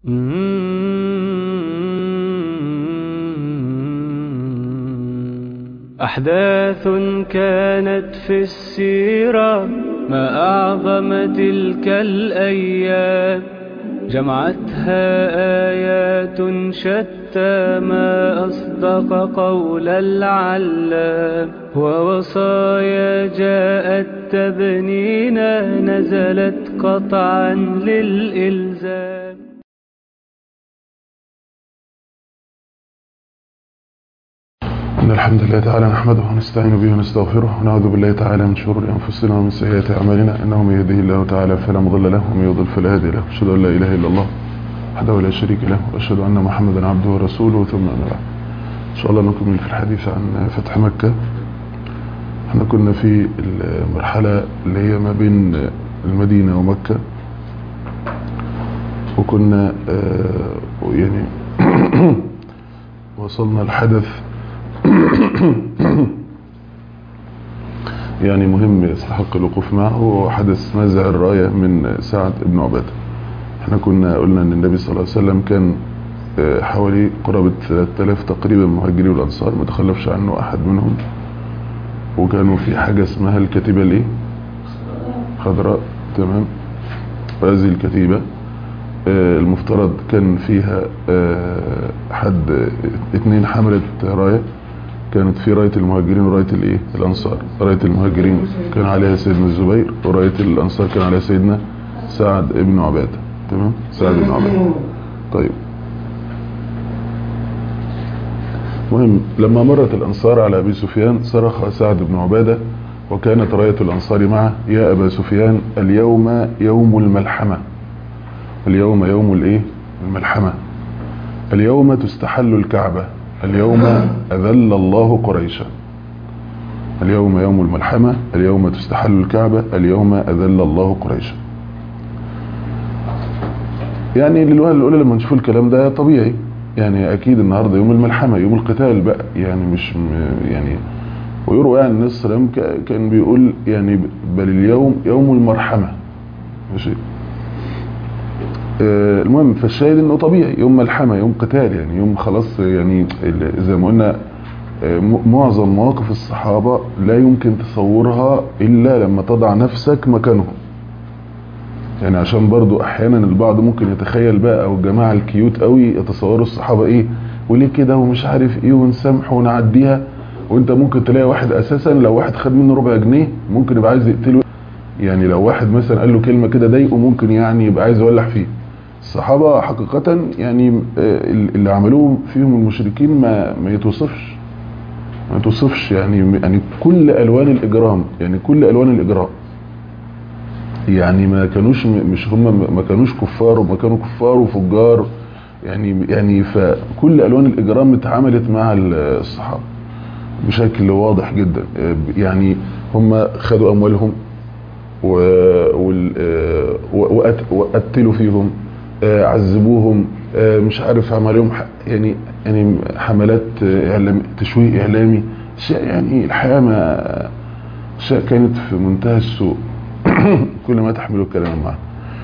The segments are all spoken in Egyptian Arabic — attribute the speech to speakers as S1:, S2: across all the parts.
S1: أحداث كانت في السيرة ما أعظم تلك الأيام جمعتها آيات شتى ما أصدق قول العلام ووصايا جاءت تبنينا نزلت قطعا للإلزام
S2: إن الحمد لله تعالى نحمده ونستعين به ونستغفره ونعوذ بالله تعالى من شرور أنفسنا ومن سيئات أعمالنا إنه من يهده الله تعالى فلا مضل له ومن يضلل فلا هادي له أشهد أن لا إله إلا الله وحده لا شريك له وأشهد أن محمدا عبده ورسوله ثم أما بعد إن شاء الله نكمل في الحديث عن فتح مكة احنا كنا في المرحلة اللي هي ما بين المدينة ومكة وكنا آه يعني وصلنا الحدث يعني مهم يستحق الوقوف معه هو حدث نزع الراية من سعد بن عبادة احنا كنا قلنا ان النبي صلى الله عليه وسلم كان حوالي قرابة 3000 تقريبا مهاجرين والانصار ما تخلفش عنه احد منهم وكانوا في حاجة اسمها الكتيبة الايه خضراء تمام وهذه الكتيبة المفترض كان فيها حد اتنين حملة راية كانت في راية المهاجرين وراية الايه الانصار راية المهاجرين كان عليها سيدنا الزبير وراية الانصار كان عليها سيدنا سعد بن عبادة تمام سعد بن عبادة طيب مهم لما مرت الانصار على ابي سفيان صرخ سعد بن عبادة وكانت راية الانصار معه يا ابا سفيان اليوم يوم الملحمة اليوم يوم الايه الملحمة اليوم تستحل الكعبة اليوم أذل الله قريشا اليوم يوم الملحمة اليوم تستحل الكعبة اليوم أذل الله قريشا يعني للوهله الأولى لما نشوف الكلام ده طبيعي يعني أكيد النهاردة يوم الملحمة يوم القتال بقى يعني مش يعني ويروى يعني النبي صلى الله عليه وسلم كان بيقول يعني بل اليوم يوم المرحمة ماشي المهم فالشاهد انه طبيعي يوم ملحمة يوم قتال يعني يوم خلاص يعني زي ما قلنا معظم مواقف الصحابة لا يمكن تصورها الا لما تضع نفسك مكانهم يعني عشان برضو احيانا البعض ممكن يتخيل بقى او الجماعة الكيوت قوي يتصوروا الصحابة ايه وليه كده ومش عارف ايه ونسامح ونعديها وانت ممكن تلاقي واحد اساسا لو واحد خد منه ربع جنيه ممكن يبقى عايز يقتله يعني لو واحد مثلا قال له كلمة كده ضايقه ممكن يعني يبقى عايز يولع فيه الصحابة حقيقة يعني اللي عملوه فيهم المشركين ما ما يتوصفش ما يتوصفش يعني يعني كل الوان الاجرام يعني كل الوان الاجرام يعني ما كانوش مش هم ما كانوش كفار وما كانوا كفار وفجار يعني يعني فكل الوان الاجرام اتعاملت مع الصحابة بشكل واضح جدا يعني هم خدوا اموالهم وقتلوا فيهم عذبوهم مش عارف عملهم يعني يعني حملات اعلام تشويه اعلامي اشياء يعني الحياه ما اشياء كانت في منتهى السوء كل ما تحملوا الكلام معه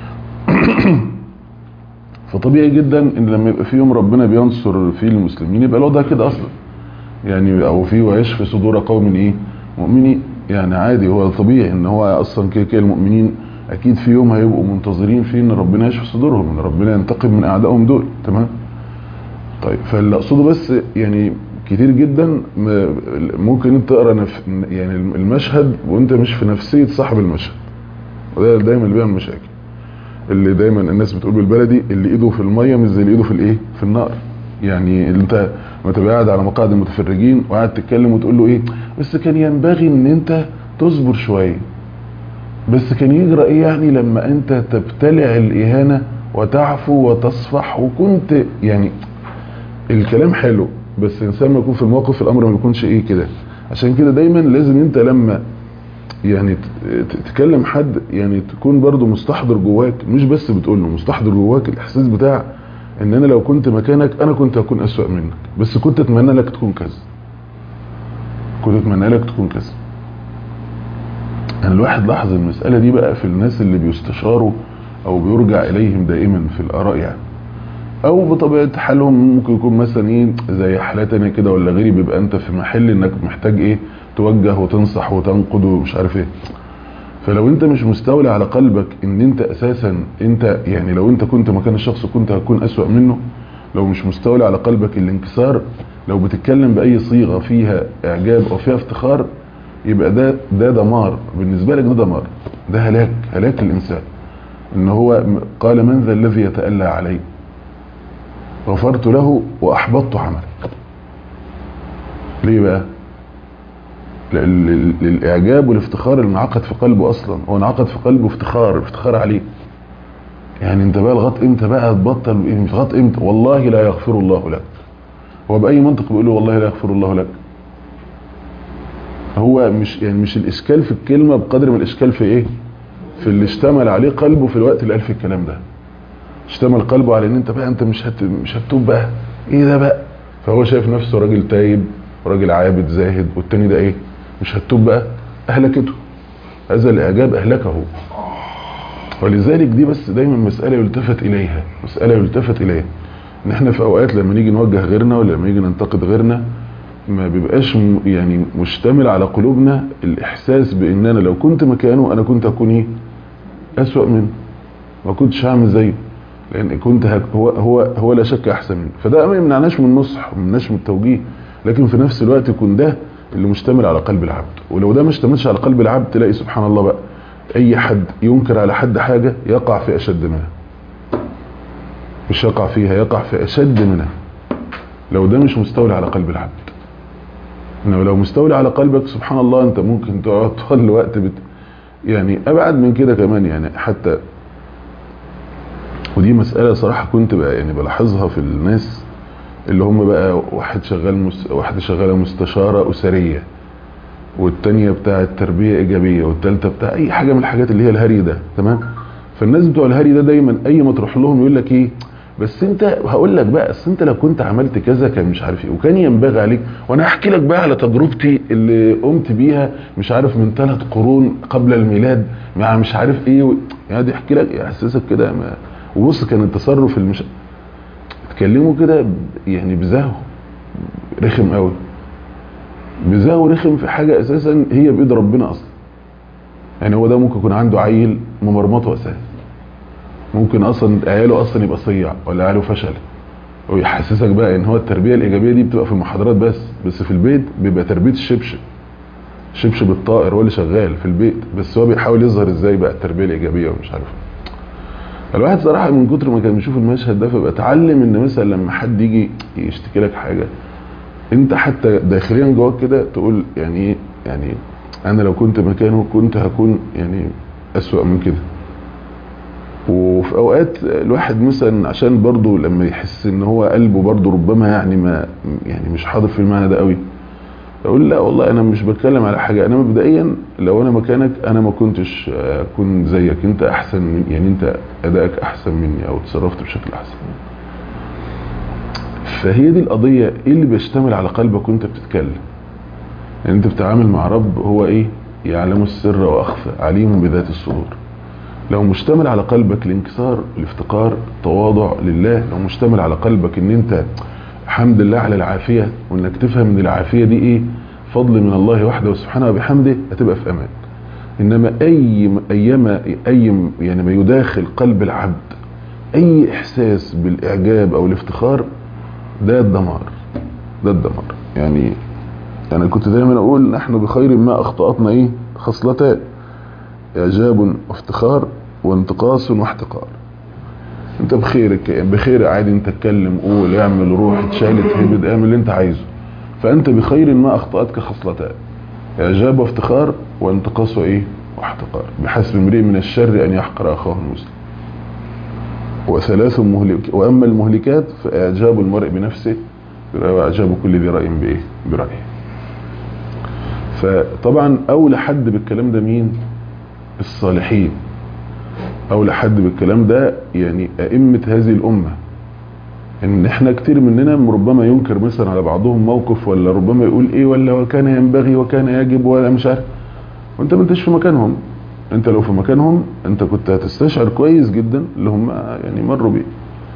S2: فطبيعي جدا ان لما يبقى في يوم ربنا بينصر فيه المسلمين يبقى الوضع كده اصلا يعني او فيه ويشفي صدور قوم ايه مؤمنين يعني عادي هو طبيعي ان هو اصلا كده كده المؤمنين اكيد في يوم هيبقوا منتظرين فيه ان ربنا يشفي صدورهم ان ربنا ينتقم من اعدائهم دول تمام طيب فاللي اقصده بس يعني كتير جدا ممكن انت تقرا نف... يعني المشهد وانت مش في نفسيه صاحب المشهد وده دايما اللي بيعمل مشاكل اللي دايما الناس بتقول بالبلدي اللي ايده في الميه مش زي اللي ايده في الايه في النار يعني اللي انت ما تبقى قاعد على مقاعد المتفرجين وقاعد تتكلم وتقول له ايه بس كان ينبغي ان انت تصبر شويه بس كان يجرى ايه يعني لما انت تبتلع الاهانة وتعفو وتصفح وكنت يعني الكلام حلو بس الانسان ما يكون في الموقف الامر ما يكونش ايه كده عشان كده دايما لازم انت لما يعني تكلم حد يعني تكون برضو مستحضر جواك مش بس بتقول له مستحضر جواك الاحساس بتاع ان انا لو كنت مكانك انا كنت هكون اسوأ منك بس كنت اتمنى لك تكون كذا كنت اتمنى لك تكون كذا يعني الواحد لاحظ المسألة دي بقى في الناس اللي بيستشاروا او بيرجع اليهم دائما في الاراء يعني او بطبيعه حالهم ممكن يكون مثلا ايه زي حالات انا كده ولا غيري بيبقى انت في محل انك محتاج ايه توجه وتنصح وتنقد ومش عارف ايه فلو انت مش مستولي على قلبك ان انت اساسا انت يعني لو انت كنت مكان الشخص كنت هتكون اسوأ منه لو مش مستولي على قلبك الانكسار لو بتتكلم باي صيغه فيها اعجاب او فيها افتخار يبقى ده ده دمار بالنسبه لك ده دمار ده هلاك هلاك الانسان ان هو قال من ذا الذي يتألى علي غفرت له واحبطت عمله ليه بقى للاعجاب والافتخار اللي انعقد في قلبه اصلا هو انعقد في قلبه افتخار افتخار عليه يعني انت بقى لغايه امتى بقى تبطل لغايه امتى والله لا يغفر الله لك هو باي منطق بيقول له والله لا يغفر الله لك هو مش يعني مش الاشكال في الكلمه بقدر ما الاشكال في ايه في اللي اشتمل عليه قلبه في الوقت اللي قال في الكلام ده اشتمل قلبه على ان انت بقى انت مش هت مش هتتوب بقى ايه ده بقى فهو شايف نفسه راجل تايب وراجل عابد زاهد والتاني ده ايه مش هتتوب بقى اهلكته هذا الاعجاب اهلكه ولذلك دي بس دايما مسألة يلتفت اليها مسألة يلتفت اليها ان احنا في اوقات لما نيجي نوجه غيرنا ولا لما نيجي ننتقد غيرنا ما بيبقاش يعني مشتمل على قلوبنا الاحساس بان انا لو كنت مكانه انا كنت اكون ايه اسوأ منه ما كنتش هعمل زيه لان كنت هك هو هو هو لا شك احسن منه فده ما يمنعناش من النصح وما يمنعناش من التوجيه لكن في نفس الوقت يكون ده اللي مشتمل على قلب العبد ولو ده ما اشتملش على قلب العبد تلاقي سبحان الله بقى اي حد ينكر على حد حاجة يقع في اشد منها مش يقع فيها يقع في اشد منها لو ده مش مستولي على قلب العبد انه لو مستولي على قلبك سبحان الله انت ممكن تقعد طول الوقت بت يعني ابعد من كده كمان يعني حتى ودي مسألة صراحة كنت بقى يعني بلاحظها في الناس اللي هم بقى واحد شغال مس... واحدة شغالة مستشارة أسرية والتانية بتاع التربية إيجابية والتالتة بتاع أي حاجة من الحاجات اللي هي الهري ده تمام فالناس بتوع الهري ده دايما أي ما تروح لهم يقول لك إيه بس انت هقول لك بقى اصل انت لو كنت عملت كذا كان مش عارف ايه وكان ينبغي عليك وانا هحكي لك بقى على تجربتي اللي قمت بيها مش عارف من ثلاث قرون قبل الميلاد مع مش عارف ايه و... يعني دي احكي لك يحسسك كده ما... وبص كان التصرف المش اتكلموا كده يعني بزهو رخم قوي بزهو رخم في حاجة اساسا هي بايد ربنا اصلا يعني هو ده ممكن يكون عنده عيل ممرمطه اساسا ممكن اصلا عياله اصلا يبقى صيع ولا عياله فشل ويحسسك بقى ان هو التربيه الايجابيه دي بتبقى في المحاضرات بس بس في البيت بيبقى تربيه الشبشب شبشب الطائر هو اللي شغال في البيت بس هو بيحاول يظهر ازاي بقى التربيه الايجابيه ومش عارف الواحد صراحه من كتر ما كان بيشوف المشهد ده فبقى اتعلم ان مثلا لما حد يجي يشتكي لك حاجه انت حتى داخليا جواك كده تقول يعني ايه يعني انا لو كنت مكانه كنت هكون يعني اسوأ من كده وفي اوقات الواحد مثلا عشان برضه لما يحس ان هو قلبه برضه ربما يعني ما يعني مش حاضر في المعنى ده قوي اقول لا والله انا مش بتكلم على حاجه انا مبدئيا لو انا مكانك انا ما كنتش اكون زيك انت احسن من يعني انت ادائك احسن مني او تصرفت بشكل احسن فهي دي القضيه ايه اللي بيشتمل على قلبك وانت بتتكلم يعني انت بتتعامل مع رب هو ايه يعلم السر واخفى عليم بذات الصدور لو مشتمل على قلبك الانكسار الافتقار التواضع لله لو مشتمل على قلبك ان انت حمد الله على العافية وانك تفهم ان العافية دي ايه فضل من الله وحده سبحانه وبحمده هتبقى في امان انما اي ايما اي يعني ما يداخل قلب العبد اي احساس بالاعجاب او الافتخار ده الدمار ده الدمار يعني انا كنت دايما اقول نحن بخير ما اخطأتنا ايه خصلتان اعجاب وافتخار وانتقاص واحتقار انت بخيرك بخير عادي انت اتكلم قول اعمل روح اتشالت هبد اعمل اللي انت عايزه فانت بخير ما اخطأتك خصلتان اعجاب وافتخار وانتقاص وايه واحتقار بحسب امرئ من الشر ان يحقر اخاه المسلم وثلاث مهلك واما المهلكات فاعجاب المرء بنفسه واعجاب كل ذي راي بايه برايه فطبعا اولى حد بالكلام ده مين الصالحين اولى حد بالكلام ده يعني ائمه هذه الامه ان احنا كتير مننا ربما ينكر مثلا على بعضهم موقف ولا ربما يقول ايه ولا وكان ينبغي وكان يجب ولا مش عارف وانت ما انتش في مكانهم انت لو في مكانهم انت كنت هتستشعر كويس جدا اللي هم يعني مروا بيه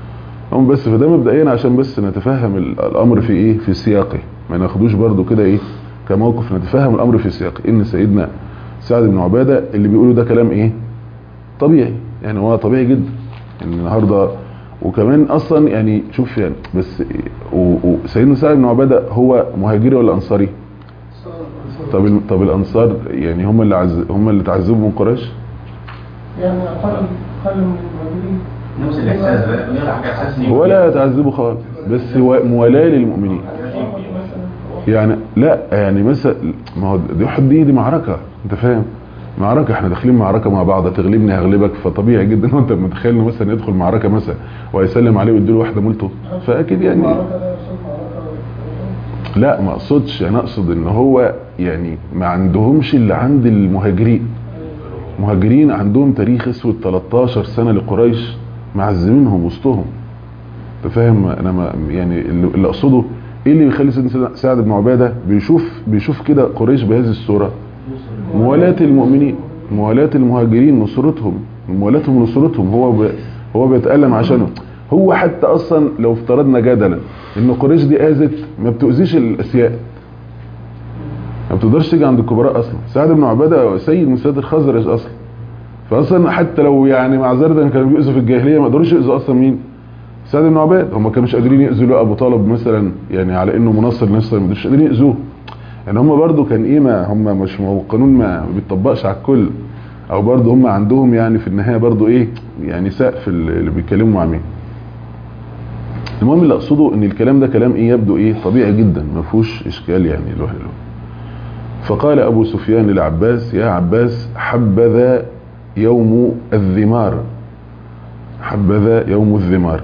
S2: هم بس فده مبدئيا عشان بس نتفهم ال- الامر في ايه في سياقه ما ناخدوش برضو كده ايه كموقف نتفهم الامر في سياقه ان سيدنا سعد بن عباده اللي بيقوله ده كلام ايه طبيعي يعني هو طبيعي جدا ان النهارده وكمان اصلا يعني شوف يعني بس و- وسيدنا سعد بن عباده هو مهاجري ولا انصاري طب ال- طب الانصار يعني هم اللي عز هم اللي تعذبوا من قريش
S3: يعني أقل أقل من المهاجرين
S4: نفس الاحساس بقى نلعب احساس إن-
S2: ولا تعذبوا خالص بس هو موالاه للمؤمنين يعني لا يعني مثلا ما هو دي واحد دي دي معركه انت فاهم معركه احنا داخلين معركه مع بعض تغلبني هغلبك فطبيعي جدا وانت متخيل انه مثلا يدخل معركه مثلا ويسلم عليه ويديله واحده مولته فاكيد يعني
S3: معركة لا يصير معركة
S2: لا ما اقصدش انا اقصد ان هو يعني ما عندهمش اللي عند المهاجرين مهاجرين عندهم تاريخ اسود 13 سنه لقريش معزمينهم وسطهم انت فاهم انا ما يعني اللي اللي اقصده ايه اللي بيخلي سيدنا سعد بن عباده بيشوف بيشوف كده قريش بهذه الصوره موالاه المؤمنين موالاه المهاجرين نصرتهم موالاتهم نصرتهم هو ب... هو بيتالم عشانهم هو حتى اصلا لو افترضنا جدلا ان قريش دي اذت ما بتؤذيش الاسياء ما بتقدرش تيجي عند الكبراء اصلا سعد بن عباده سيد من سيد الخزرج اصلا فاصلا حتى لو يعني معذره كانوا بيؤذوا في الجاهليه ما قدروش يؤذوا اصلا مين سعد بن عباد هم ما كانوش قادرين يأذوا له ابو طالب مثلا يعني على انه مناصر لنفسه ما قدروش قادرين يأذوه يعني هم برضو كان ايه ما هم مش ما هو القانون ما بيطبقش على الكل او برضو هم عندهم يعني في النهايه برضو ايه يعني سقف اللي بيتكلموا مع مين المهم اللي اقصده ان الكلام ده كلام ايه يبدو ايه طبيعي جدا ما فيهوش اشكال يعني له له فقال ابو سفيان للعباس يا عباس حبذا يوم الذمار حبذا يوم الذمار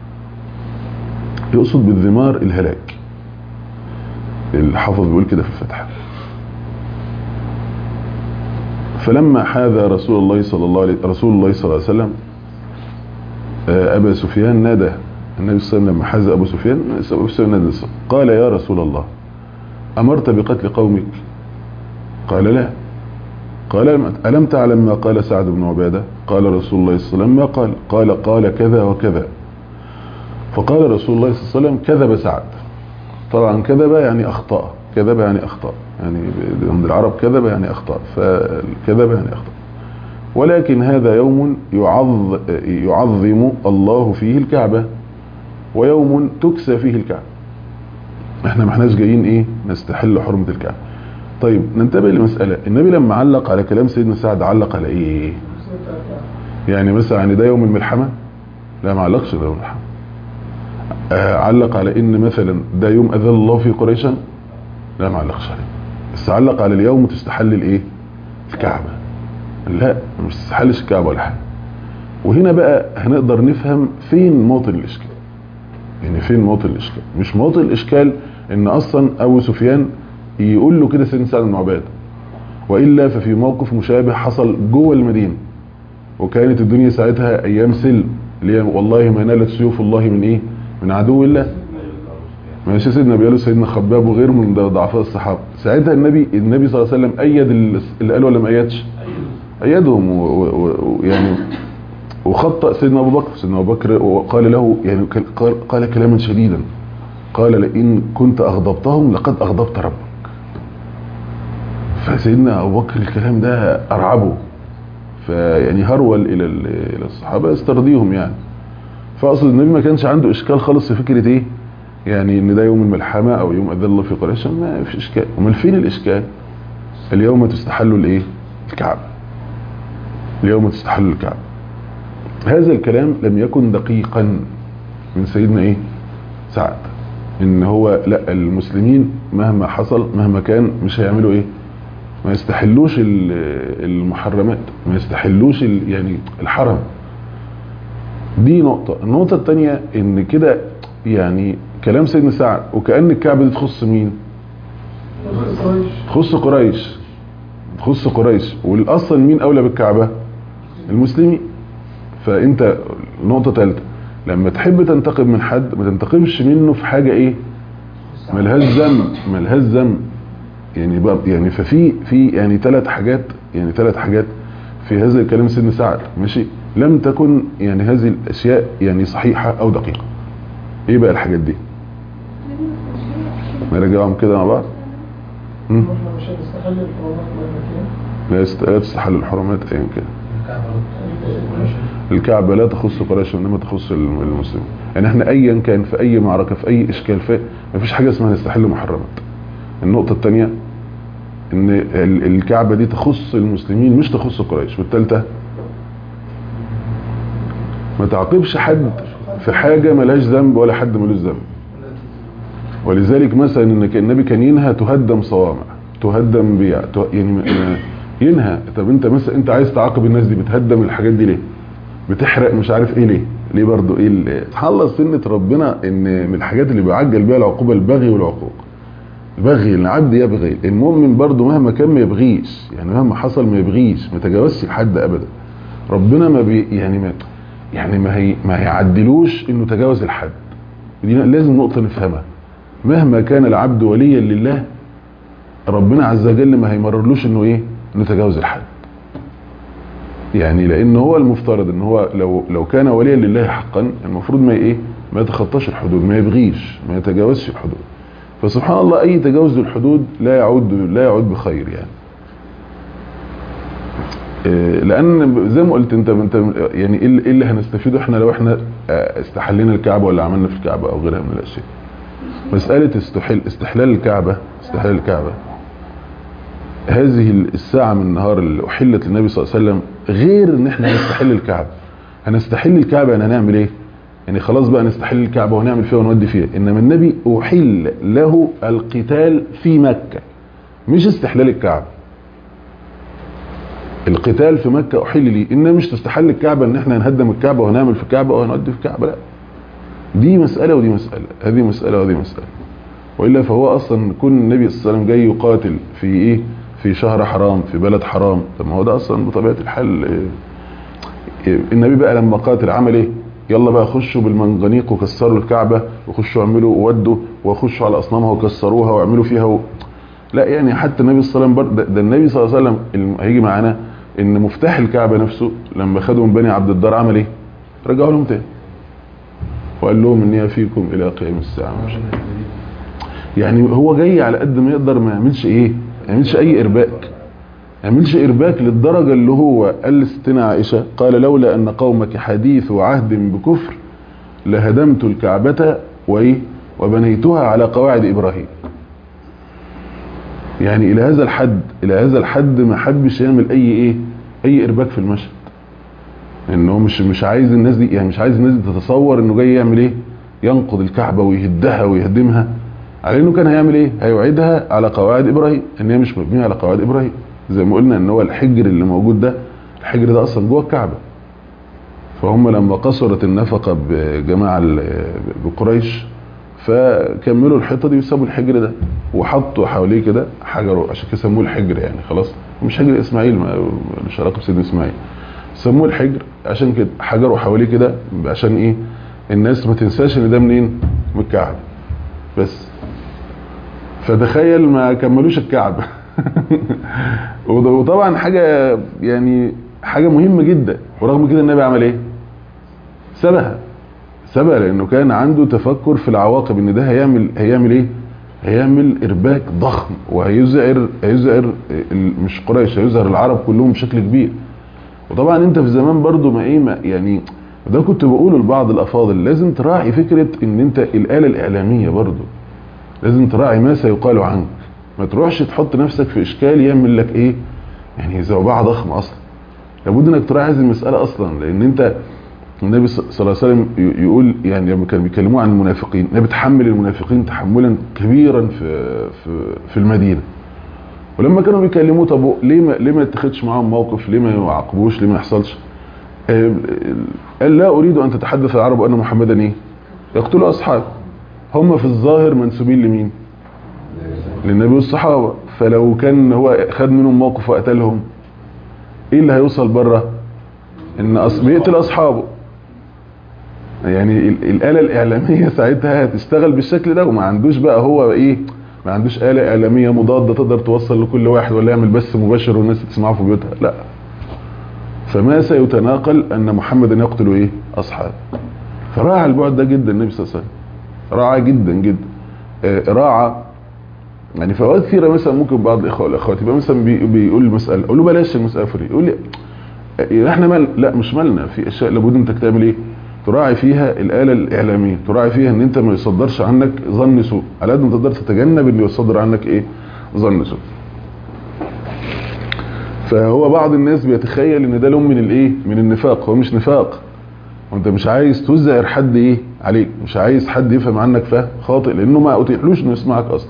S2: يقصد بالذمار الهلاك الحافظ بيقول كده في الفتحة فلما حاذى رسول الله صلى الله عليه رسول الله صلى الله عليه وسلم آه، أبا سفيان نادى النبي صلى الله عليه وسلم لما حاز أبو سفيان أبو سفيان نادى قال يا رسول الله أمرت بقتل قومك قال لا قال ألم تعلم ما قال سعد بن عبادة قال رسول الله صلى الله عليه وسلم ما قال قال قال كذا وكذا فقال رسول الله صلى الله عليه وسلم كذب سعد طبعا كذب يعني أخطأ كذب يعني أخطأ يعني عند العرب كذب يعني أخطأ فكذب يعني أخطأ ولكن هذا يوم يعظ يعظم الله فيه الكعبة ويوم تكسى فيه الكعبة احنا ما احناش جايين ايه نستحل حرمة الكعبة طيب ننتبه لمسألة النبي لما علق على كلام سيدنا سعد علق على ايه يعني مثلا يعني ده يوم الملحمة لا ما علقش ده يوم الملحمة آه علق على ان مثلا ده يوم اذل الله في قريشا لا ما علقش عليه بس علق على اليوم تستحل الايه الكعبة لا مش تستحلش الكعبة ولا حاجة وهنا بقى هنقدر نفهم فين موطن الاشكال يعني فين موطن الاشكال مش موطن الاشكال ان اصلا ابو سفيان يقول له كده سيدنا سعد بن عباده والا ففي موقف مشابه حصل جوه المدينه وكانت الدنيا ساعتها ايام سلم اللي هي والله ما نالت سيوف الله من ايه من عدو الله ماشي سيدنا بيقول سيدنا خباب وغيره من ضعفاء الصحابه ساعتها النبي النبي صلى الله عليه وسلم ايد اللي قال ولا ما ايدش ايدهم ويعني وخطأ سيدنا ابو بكر سيدنا ابو بكر وقال له يعني قال, قال كلاما شديدا قال لئن كنت اغضبتهم لقد اغضبت ربك فسيدنا ابو بكر الكلام ده ارعبه فيعني هرول الى الى الصحابه يسترضيهم يعني فاقصد النبي ما كانش عنده اشكال خالص في فكره ايه يعني ان ده يوم الملحمه او يوم اذل الله في قريش ما فيش اشكال امال فين الاشكال اليوم تستحل الايه الكعبه اليوم تستحل الكعبه هذا الكلام لم يكن دقيقا من سيدنا ايه سعد ان هو لا المسلمين مهما حصل مهما كان مش هيعملوا ايه ما يستحلوش المحرمات ما يستحلوش يعني الحرم دي نقطة النقطة الثانية ان كده يعني كلام سيدنا سعد وكأن الكعبة دي تخص مين تخص قريش تخص قريش والاصل مين اولى بالكعبة المسلمين فانت نقطة ثالثة لما تحب تنتقم من حد ما تنتقمش منه في حاجة ايه ملهاش ذنب ملهاش ذنب يعني بقى يعني ففي في يعني ثلاث حاجات يعني ثلاث حاجات في هذا الكلام سيدنا سعد ماشي لم تكن يعني هذه الاشياء يعني صحيحه او دقيقه ايه بقى الحاجات دي نرجعهم كده مع بعض مم؟
S3: احنا مش هنستحل الحرمات مهما كان
S2: لا يست- لا تستحل الحرمات ايا كان الكعبة لا تخص قريش انما تخص الم- المسلمين يعني احنا ايا كان في اي معركة في اي اشكال في مفيش حاجة اسمها نستحل محرمات النقطة الثانية ان ال- الكعبة دي تخص المسلمين مش تخص قريش والثالثة ما تعاقبش حد في حاجة ملهاش ذنب ولا حد ملوش ذنب ولذلك مثلا ان كان النبي كان ينهى تهدم صوامع تهدم بيع ته- يعني م- م- ينهى طب انت مثلا انت عايز تعاقب الناس دي بتهدم الحاجات دي ليه بتحرق مش عارف ايه ليه ليه برضو ايه ال- سبحان الله سنة ربنا ان من الحاجات اللي بيعجل بيها العقوبة البغي والعقوق البغي العبد يبغي المؤمن برضو مهما كان ما يبغيش يعني مهما حصل ما يبغيش ما يتجاوزش الحد ابدا ربنا ما بي يعني ما يعني ما هي ما هيعدلوش انه تجاوز الحد دي لازم نقطة نفهمها مهما كان العبد وليا لله ربنا عز وجل ما هيمررلوش انه ايه انه يتجاوز الحد يعني لان هو المفترض ان هو لو لو كان وليا لله حقا المفروض ما ايه ما يتخطاش الحدود ما يبغيش ما يتجاوزش الحدود فسبحان الله اي تجاوز للحدود لا يعود لا يعود بخير يعني إيه، لان زي ما قلت انت انت يعني ايه اللي إيه اللي هنستفيده احنا لو احنا آه، استحلينا الكعبه ولا عملنا في الكعبه او غيرها من الاشياء مسألة استحل استحلال الكعبة استحلال الكعبة هذه الساعة من النهار اللي أحلت للنبي صلى الله عليه وسلم غير ان احنا هنستحل الكعبة هنستحل الكعبة يعني هنعمل ايه يعني خلاص بقى نستحل الكعبة ونعمل فيها ونودي فيها انما النبي أحل له القتال في مكة مش استحلال الكعبة القتال في مكة أحل لي إنما مش تستحل الكعبة ان احنا هنهدم الكعبة وهنعمل في الكعبة وهنودي في الكعبة لا دي مسألة ودي مسألة هذه مسألة ودي مسألة وإلا فهو أصلا كون النبي صلى الله عليه وسلم جاي يقاتل في إيه في شهر حرام في بلد حرام طب ما هو ده أصلا بطبيعة الحال إيه إيه النبي بقى لما قاتل عمل إيه يلا بقى خشوا بالمنجنيق وكسروا الكعبة وخشوا اعملوا ودوا وخشوا على أصنامها وكسروها واعملوا فيها و... لا يعني حتى النبي صلى الله عليه وسلم بر... ده, ده النبي صلى الله عليه وسلم الم- هيجي معانا ان مفتاح الكعبة نفسه لما خدوا من بني عبد الدار عمل ايه رجعوا لهم تاني وقال لهم اني فيكم الى قيام الساعه مش يعني هو جاي على قد ما يقدر ما يعملش ايه ما يعملش اي ارباك ما يعملش ارباك للدرجه اللي هو قال لستنا عائشه قال لولا ان قومك حديث عهد بكفر لهدمت الكعبه وايه وبنيتها على قواعد ابراهيم يعني الى هذا الحد الى هذا الحد ما حبش يعمل اي ايه اي ارباك في المشهد ان هو مش مش عايز الناس دي يعني مش عايز الناس دي تتصور انه جاي يعمل ايه ينقض الكعبه ويهدها ويهدمها على انه كان هيعمل ايه هيعيدها على قواعد ابراهيم ان هي مش مبنيه على قواعد ابراهيم زي ما قلنا ان هو الحجر اللي موجود ده الحجر ده اصلا جوه الكعبه فهم لما قصرت النفقه بجماعه ال- بقريش فكملوا الحيطه دي وسابوا الحجر ده وحطوا حواليه كده حجر عشان كده سموه الحجر يعني خلاص مش حجر اسماعيل ما- مش علاقه بسيدنا اسماعيل سموه الحجر عشان كده حجروا حواليه كده عشان ايه الناس ما تنساش ان ده منين من الكعبه بس فتخيل ما كملوش الكعبه وط- وطبعا حاجه يعني حاجه مهمه جدا ورغم كده النبي عمل ايه سابها سابها لانه كان عنده تفكر في العواقب ان ده هيعمل هيعمل ايه هيعمل ارباك ضخم وهيزعر هيزعر ال- مش قريش هيزعر العرب كلهم بشكل كبير وطبعا انت في زمان برضو ما ايه ما يعني ده كنت بقوله لبعض الافاضل لازم تراعي فكرة ان انت الآلة الاعلامية برضو لازم تراعي ما سيقال عنك ما تروحش تحط نفسك في اشكال يعمل لك ايه يعني زوبعة ضخمة اصلا لابد انك تراعي هذه المسألة اصلا لان انت النبي صلى الله عليه وسلم ي- يقول يعني لما كانوا بيكلموه عن المنافقين النبي تحمل المنافقين تحملا كبيرا في في في المدينه ولما كانوا بيكلموه طب ليه ما ليه ما يتخذش معاهم موقف ليه ما يعاقبوش ليه ما يحصلش آه، قال لا اريد ان تتحدث العرب ان محمدا ايه يقتل اصحابه هم في الظاهر منسوبين لمين للنبي والصحابه فلو كان هو خد منهم موقف وقتلهم ايه اللي هيوصل بره ان أص... بيقتل اصحابه يعني ال- الآلة الإعلامية ساعتها هتشتغل بالشكل ده وما عندوش بقى هو إيه ما عندوش آلة إعلامية مضادة تقدر توصل لكل واحد ولا يعمل بث مباشر والناس تسمعه في بيوتها لا فما سيتناقل ان محمدا يقتل ايه اصحابه فراعى البعد ده جدا النبي صلى الله عليه وسلم راعى جدا جدا آه، راعى يعني في اوقات كثيره مثلا ممكن بعض الاخوه والاخوات يبقى مثلا بي- بيقول المساله اقول له بلاش المساله فري يقول لي آه، احنا مال لا مش مالنا في اشياء لابد انت تعمل ايه تراعي فيها الاله الاعلاميه تراعي فيها ان انت ما يصدرش عنك ظن سوء على قد ما تقدر تتجنب ان يصدر عنك ايه ظن سوء فهو بعض الناس بيتخيل ان ده لون من الايه من النفاق هو مش نفاق وانت مش عايز تزعر حد ايه عليك مش عايز حد يفهم عنك فهم خاطئ لانه ما اتيحلوش انه يسمعك اصلا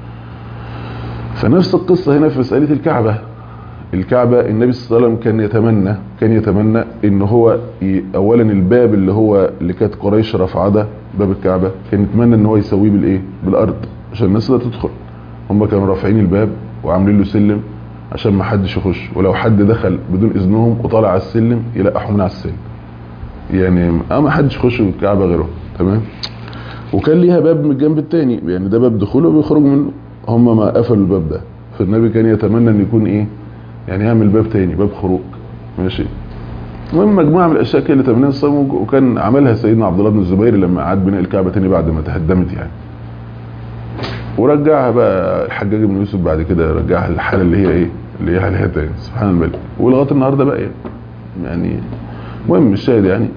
S2: فنفس القصة هنا في مسألة الكعبة الكعبة النبي صلى الله عليه وسلم كان يتمنى كان يتمنى ان هو ي- اولا الباب اللي هو اللي كانت قريش رفعه ده باب الكعبة كان يتمنى ان هو يسويه بالايه بالارض عشان الناس لا تدخل هم كانوا رافعين الباب وعاملين له سلم عشان ما حدش يخش ولو حد دخل بدون اذنهم وطالع على السلم يلقحوا من على السلم يعني اه ما حدش يخش الكعبة غيرهم تمام وكان ليها باب من الجنب التاني يعني ده باب دخوله وبيخرج منه هم ما قفلوا الباب ده فالنبي كان يتمنى ان يكون ايه يعني يعمل باب تاني باب خروج ماشي المهم مجموعه من الاشياء كده اللي تمناها الصوم وكان عملها سيدنا عبد الله بن الزبير لما اعاد بناء الكعبه تاني بعد ما تهدمت يعني ورجعها بقى الحجاج بن يوسف بعد كده رجعها للحاله اللي هي ايه اللي هي عليها تاني سبحان الملك ولغايه النهارده بقى يعني يعني المهم الشاهد يعني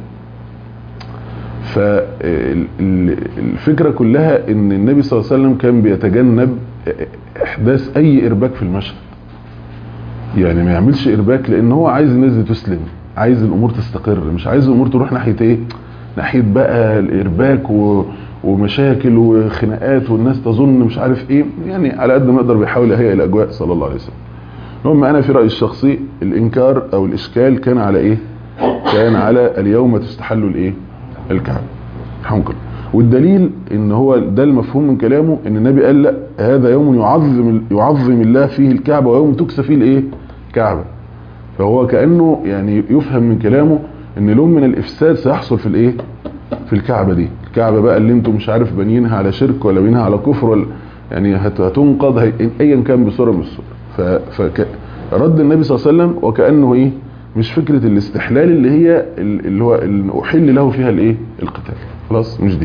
S2: فالفكرة كلها ان النبي صلى الله عليه وسلم كان بيتجنب احداث اي ارباك في المشهد يعني ما يعملش ارباك لان هو عايز الناس دي تسلم عايز الامور تستقر مش عايز الامور تروح ناحية ايه ناحية بقى الارباك و... ومشاكل وخناقات والناس تظن مش عارف ايه يعني على قد ما يقدر بيحاول يهيئ الاجواء صلى الله عليه وسلم المهم انا في رايي الشخصي الانكار او الاشكال كان على ايه كان على اليوم تستحل الايه الكعبه حنكر والدليل ان هو ده المفهوم من كلامه ان النبي قال لا هذا يوم يعظم يعظم الله فيه الكعبه ويوم تكسى فيه الايه الكعبه فهو كانه يعني يفهم من كلامه ان لون من الافساد سيحصل في الايه في الكعبه دي الكعبه بقى اللي انتم مش عارف بانيينها على شرك ولا بانيينها على كفر ولا يعني هت- هتنقض هي- ايا كان بصوره من الصور ف- فك رد النبي صلى الله عليه وسلم وكانه ايه مش فكره الاستحلال اللي هي ال- اللي هو اللي احل له فيها الايه القتال خلاص مش دي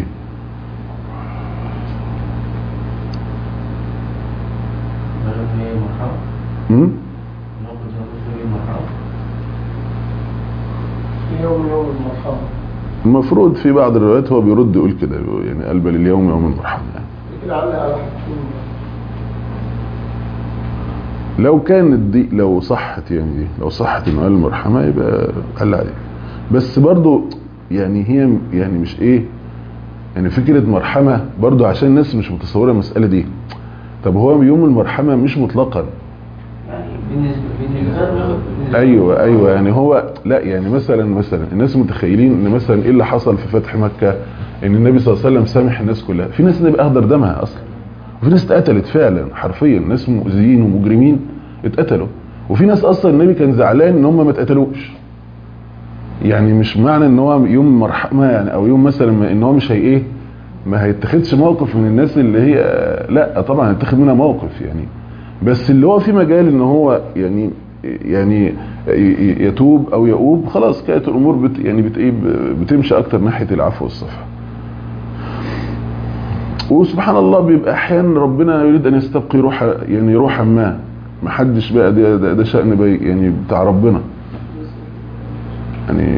S4: هي مرحبا
S2: امم
S4: نقول هي مرحبا
S3: في يوم يوم المرحبا
S2: المفروض في بعض الروايات هو بيرد يقول كده يعني قال بل اليوم يوم المرحمه يعني.
S3: كده علق على حاجتين
S2: لو كانت دي لو صحت يعني دي لو صحت انه قال المرحمه يبقى قال عليه بس برضو يعني هي يعني مش ايه يعني فكره مرحمه برضو عشان الناس مش متصوره المساله دي طب هو يوم المرحمه مش مطلقا
S4: يعني بالنسبه بالنسبه
S2: ايوه ايوه يعني هو لا يعني مثلا مثلا الناس متخيلين ان مثلا ايه اللي حصل في فتح مكه ان النبي صلى الله عليه وسلم سامح الناس كلها في ناس النبي اهدر دمها اصلا وفي ناس اتقتلت فعلا حرفيا ناس مؤذيين ومجرمين اتقتلوا وفي ناس اصلا النبي كان زعلان ان هم ما اتقتلوش يعني مش معنى ان هو يوم مرحمه يعني او يوم مثلا ما- ان هو مش هي ايه ما هيتخذش موقف من الناس اللي هي لا طبعا هيتخذ منها موقف يعني بس اللي هو في مجال ان هو يعني يعني ي- يتوب او يؤوب خلاص كانت الامور بت يعني بت إيه بتمشي اكتر ناحيه العفو والصفح وسبحان الله بيبقى احيانا ربنا يريد ان يستبقي روح يعني روحا ما ما حدش بقى ده, ده, ده شأن بي يعني بتاع ربنا يعني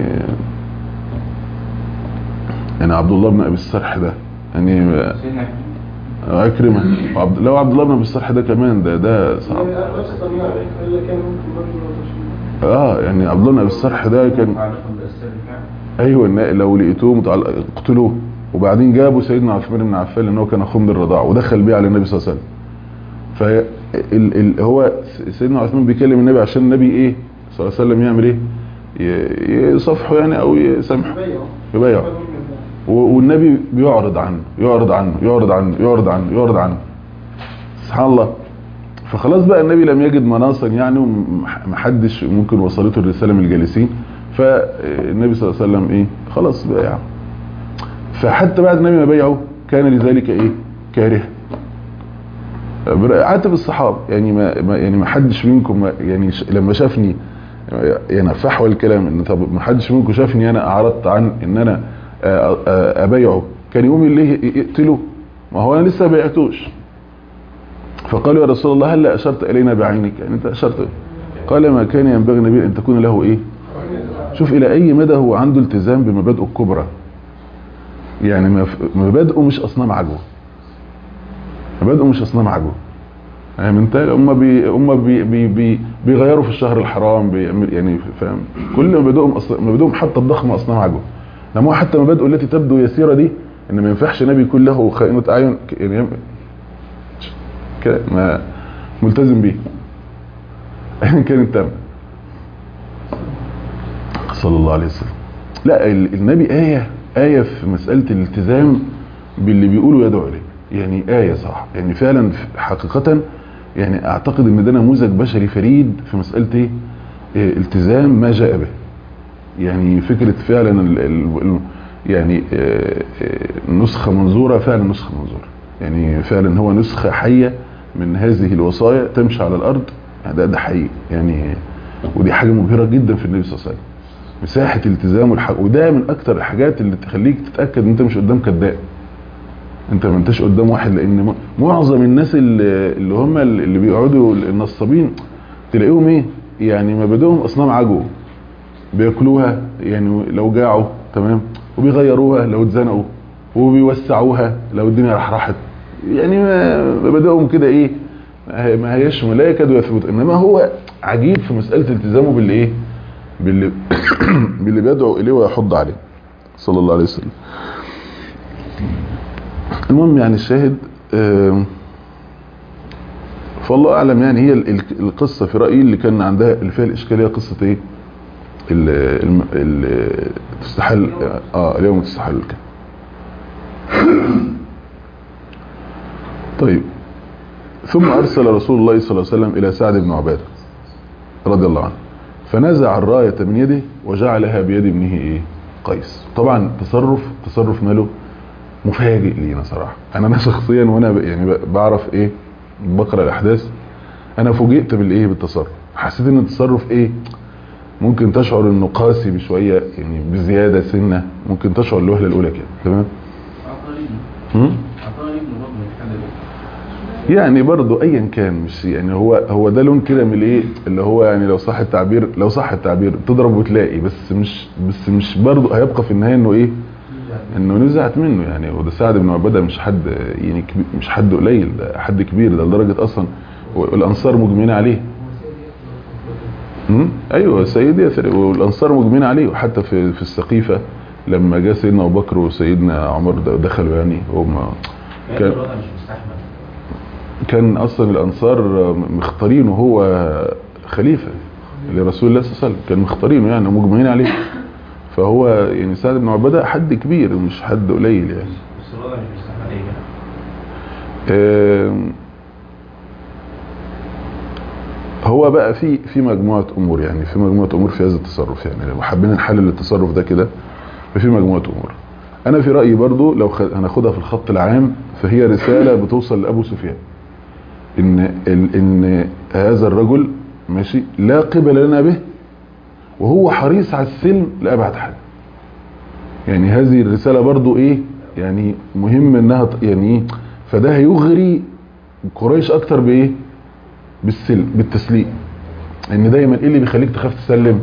S2: يعني عبد الله بن ابي السرح ده يعني
S4: سيدنا
S2: عكرمه وعبد لو عبد الله بن ابي السرح ده كمان ده ده صعب
S3: اصلا يعني الا كان ممكن رجل وتشريع
S2: اه يعني عبد الله بن ابي السرح ده كان
S4: متعلق بالأسر فعلا
S2: ايوه إن لو لقيتوه متعلق اقتلوه وبعدين جابوا سيدنا عثمان بن عفان لان هو كان اخوه من الرضاعه ودخل بيه على النبي صلى الله عليه وسلم ف ال ال هو سيدنا عثمان بيكلم النبي عشان النبي ايه صلى الله عليه وسلم يعمل ايه ي- يصفحه يعني او يسامحه
S3: بيعه
S2: يبايعه و- والنبي بيعرض عنه يعرض عنه يعرض عنه يعرض عنه يعرض عنه سبحان الله فخلاص بقى النبي لم يجد مناصا يعني ومحدش ممكن وصلته الرسالة من الجالسين فالنبي صلى الله عليه وسلم ايه خلاص بايعه فحتى بعد النبي ما بايعه كان لذلك ايه كاره عاتب الصحابة يعني ما ما- يعني ما حدش منكم ما- يعني ش- لما شافني يعني فحوى الكلام ان طب ما حدش منكم شافني انا اعرضت عن ان انا آه، آه، ابايعه كان يقوم ليه يقتله ما هو انا لسه بايعتوش فقالوا يا رسول الله هل اشرت الينا بعينك يعني انت اشرت قال ما كان ينبغي النبي ان تكون له ايه شوف الى اي مدى هو عنده التزام بمبادئه الكبرى يعني مف- مبادئه مش اصنام عجوه مبادئه مش اصنام عجوه فاهم انت هم بي هم بي بي بي بيغيروا في الشهر الحرام بيعمل يعني فاهم كل مبادئهم أص- مبادئهم حتى الضخمه اصنام عجوه انما هو حتى مبادئه التي تبدو يسيره دي ان ما ينفعش نبي يكون له خائنه اعين ك- يعني يم- ك- ما ملتزم بيه ايا كان التام صلى الله عليه وسلم لا ال- النبي آية آية في مسألة الالتزام باللي بيقوله يدعو إليه يعني آية صح يعني فعلا ف- حقيقة يعني أعتقد إن ده نموذج بشري فريد في مسألة إيه؟ إيه، التزام ما جاء به يعني فكرة فعلا ال ال ال يعني آه، آه، نسخة منظورة فعلا نسخة منظورة يعني فعلا هو نسخة حية من هذه الوصايا تمشي على الأرض يعني ده ده حقيقي يعني ودي حاجة مبهرة جدا في النبي صلى الله عليه وسلم مساحة التزام والحق وده من أكتر الحاجات اللي تخليك تتأكد إن أنت مش قدام كذاب انت ما انتش قدام واحد لان م- معظم الناس اللي, اللي هم اللي بيقعدوا النصابين تلاقيهم ايه يعني مبادئهم اصنام عجو بياكلوها يعني لو جاعوا تمام وبيغيروها لو اتزنقوا وبيوسعوها لو الدنيا راح راحت يعني ما- مبادئهم كده ايه ما هي- ما هيش لا يكادوا يثبت انما هو عجيب في مساله التزامه باللي ايه باللي باللي بيدعو اليه ويحض عليه صلى الله عليه وسلم المهم يعني الشاهد آم، فالله اعلم يعني هي ال- ال- القصه في رايي اللي كان عندها اللي فيها الاشكاليه قصه ايه ال- الم- ال- تستحل اه اليوم تستحل الكلام طيب ثم ارسل رسول الله صلى الله عليه وسلم الى سعد بن عباده رضي الله عنه فنزع الرايه من يده وجعلها بيد ابنه ايه قيس طبعا تصرف تصرف ماله مفاجئ لينا صراحه انا انا شخصيا وانا ب- يعني ب- بعرف ايه بقرا الاحداث انا فوجئت بالايه بالتصرف حسيت ان التصرف ايه ممكن تشعر انه قاسي بشويه يعني بزياده سنه ممكن تشعر الوهله الاولى كده تمام
S4: عطاري
S2: هم؟
S4: عطاري ابن برضه من الحاجة دي
S2: يعني برضو ايا كان مش يعني هو هو ده لون كده من الايه اللي هو يعني لو صح التعبير لو صح التعبير تضرب وتلاقي بس مش بس مش برضو هيبقى في النهايه انه ايه انه نزعت منه يعني وده سعد بن عباده مش حد يعني كبير مش حد قليل ده حد كبير ده لدرجه اصلا والانصار مجمعين عليه امم ايوه سيدي ياسر والانصار مجمعين عليه وحتى في في السقيفه لما جاء سيدنا ابو بكر وسيدنا عمر دخلوا يعني هم
S4: كان
S2: كان
S4: الوضع مش مستحمل
S2: كان اصلا الانصار مختارينه هو خليفه لرسول الله صلى الله عليه وسلم كان مختارينه يعني ومجمعين عليه فهو يعني سعد بن عباده حد كبير مش حد قليل يعني
S4: بس الوضع مش مستحمل ايه كده
S2: آم، هو بقى في في مجموعه امور يعني في مجموعه امور في هذا التصرف يعني لو حبينا نحلل التصرف ده كده ففي مجموعه امور انا في رايي برضو لو خ- هناخدها في الخط العام فهي رساله بتوصل لابو سفيان ان ال- ان هذا الرجل ماشي لا قبل لنا به وهو حريص على السلم لابعد حد يعني هذه الرساله برضو ايه يعني مهم انها ت- يعني ايه فده هيغري قريش اكتر بايه بالسلم بالتسليم ان دايما ايه اللي بيخليك تخاف تسلم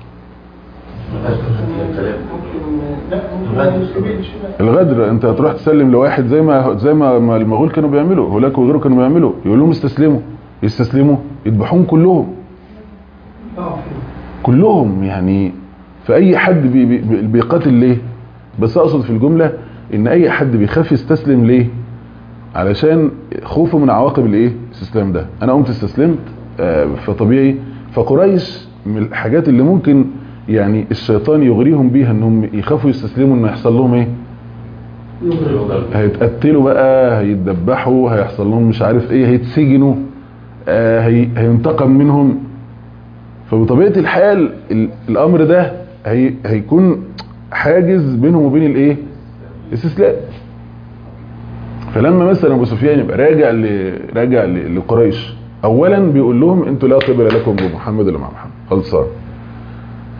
S3: ممكن لا ممكن ما يستبيدش لا.
S2: الغدر انت هتروح تسلم لواحد زي ما زي ما ما المغول كانوا بيعملوا هولاك وغيره كانوا بيعملوا يقول لهم استسلموا يستسلموا يذبحوهم كلهم
S3: اه
S2: كلهم يعني فاي حد بي بي بيقاتل ليه بس اقصد في الجمله ان اي حد بيخاف يستسلم ليه علشان خوفه من عواقب الايه الاستسلام ده انا قمت استسلمت آه، فطبيعي فقريش من الحاجات اللي ممكن يعني الشيطان يغريهم بيها انهم يخافوا يستسلموا انه يحصل لهم ايه هيتقتلوا بقى هيتذبحوا هيحصل لهم مش عارف ايه هيتسجنوا آه، هي هينتقم منهم فبطبيعه الحال ال- الامر ده هي هيكون حاجز بينهم وبين الايه الاستسلام فلما مثلا ابو سفيان يبقى راجع ل... راجع ل... لقريش اولا بيقول لهم انتوا لا قبل لكم بمحمد ولا مع محمد خلصان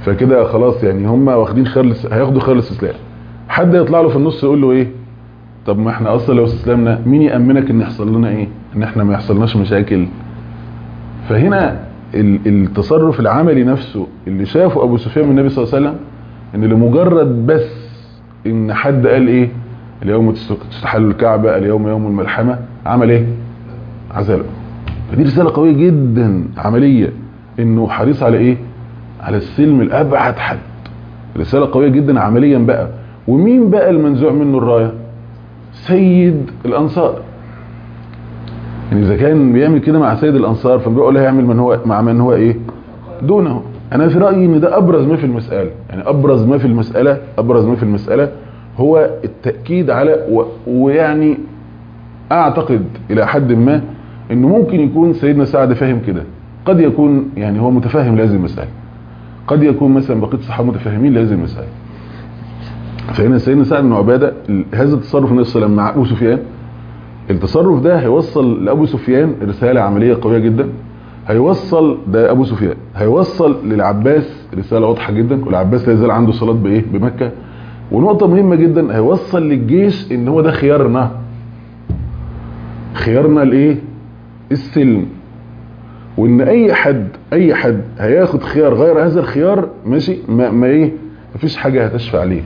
S2: فكده خلاص يعني هم واخدين خيار الاس- هياخدوا خيار الاستسلام حد يطلع له في النص يقول له ايه طب ما احنا اصلا لو استسلمنا مين يامنك ان يحصل لنا ايه ان احنا ما يحصلناش مشاكل فهنا ال- التصرف العملي نفسه اللي شافه ابو سفيان من النبي صلى الله عليه وسلم ان لمجرد بس ان حد قال ايه اليوم تست- تستحل الكعبة اليوم يوم الملحمة عمل ايه عزله فدي رسالة قوية جدا عملية انه حريص على ايه على السلم الابعد حد رسالة قوية جدا عمليا بقى ومين بقى المنزوع منه الراية سيد الانصار يعني اذا كان بيعمل كده مع سيد الانصار فبيقول هيعمل من هو مع من هو ايه دونه انا في رايي ان ده ابرز ما في المساله يعني ابرز ما في المساله ابرز ما في المساله هو التاكيد على و... ويعني اعتقد الى حد ما انه ممكن يكون سيدنا سعد فاهم كده قد يكون يعني هو متفاهم لهذه المساله قد يكون مثلا بقيه الصحابه متفاهمين لهذه المساله فهنا سيدنا سعد بن عباده هذا التصرف النبي صلى الله عليه وسلم مع ابو سفيان التصرف ده هيوصل لابو سفيان رساله عمليه قويه جدا هيوصل ده ابو سفيان هيوصل للعباس رساله واضحه جدا والعباس لا يزال عنده صلاه بايه بمكه ونقطه مهمه جدا هيوصل للجيش ان هو ده خيارنا خيارنا الايه السلم وان اي حد اي حد هياخد خيار غير هذا الخيار ماشي ما, ما ايه مفيش حاجه هتشفع عليه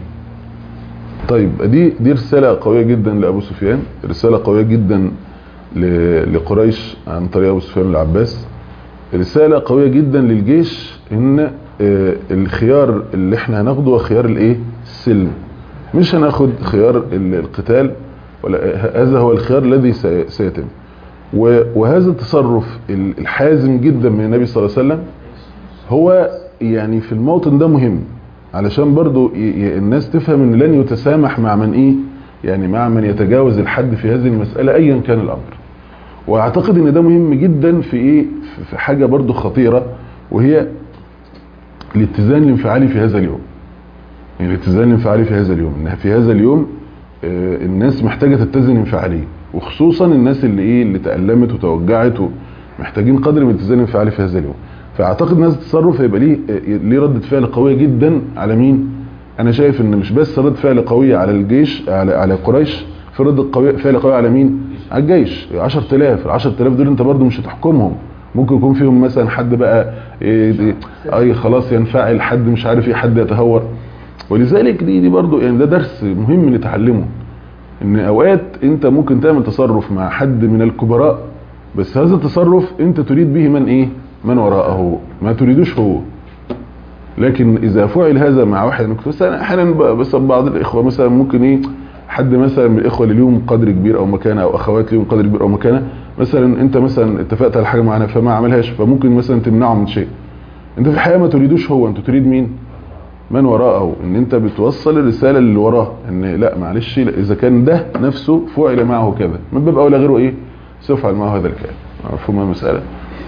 S2: طيب دي دي رساله قويه جدا لابو سفيان رساله قويه جدا ل- لقريش عن طريق ابو سفيان العباس رساله قويه جدا للجيش ان آه، الخيار اللي احنا هناخده هو خيار الايه السلم مش هناخد خيار ال- القتال ولا هذا هو الخيار الذي سي- سيتم و- وهذا التصرف ال- الحازم جدا من النبي صلى الله عليه وسلم هو يعني في الموطن ده مهم علشان برضو ي- ي- الناس تفهم ان لن يتسامح مع من ايه يعني مع من يتجاوز الحد في هذه المسألة ايا كان الامر واعتقد ان ده مهم جدا في ايه في- في حاجة برضو خطيرة وهي الاتزان الانفعالي في هذا اليوم يعني الاتزان الانفعالي في هذا اليوم ان في هذا اليوم آه، الناس محتاجة تتزن انفعاليا وخصوصا الناس اللي ايه اللي تألمت وتوجعت محتاجين قدر من الاتزان الانفعالي في هذا اليوم فاعتقد ان هذا التصرف هيبقى ليه آه، ليه ردة فعل قوية جدا على مين انا شايف ان مش بس ردة فعل قوية على الجيش على على قريش في ردة قوية فعل قوية على مين على الجيش 10000 ال 10000 دول انت برضو مش هتحكمهم ممكن يكون فيهم مثلا حد بقى إيه إيه اي خلاص ينفعل حد مش عارف ايه حد يتهور ولذلك دي دي برضو يعني ده درس مهم نتعلمه ان اوقات انت ممكن تعمل تصرف مع حد من الكبراء بس هذا التصرف انت تريد به من ايه من وراءه ما تريدوش هو لكن اذا فعل هذا مع واحد انا كنت مثلا احيانا ب- بس بعض الاخوه مثلا ممكن ايه حد مثلا من الاخوه اللي ليهم قدر كبير او مكانه او اخوات ليهم قدر كبير او مكانه مثلا انت مثلا اتفقت على حاجه معينه فما عملهاش فممكن مثلا تمنعه من شيء انت في الحقيقه ما تريدوش هو انت تريد مين من وراءه ان انت بتوصل الرساله اللي وراه ان لا معلش لا اذا كان ده نفسه فعل معه كذا من باب اولى غيره ايه سيفعل معه هذا الكلام مفهوم المساله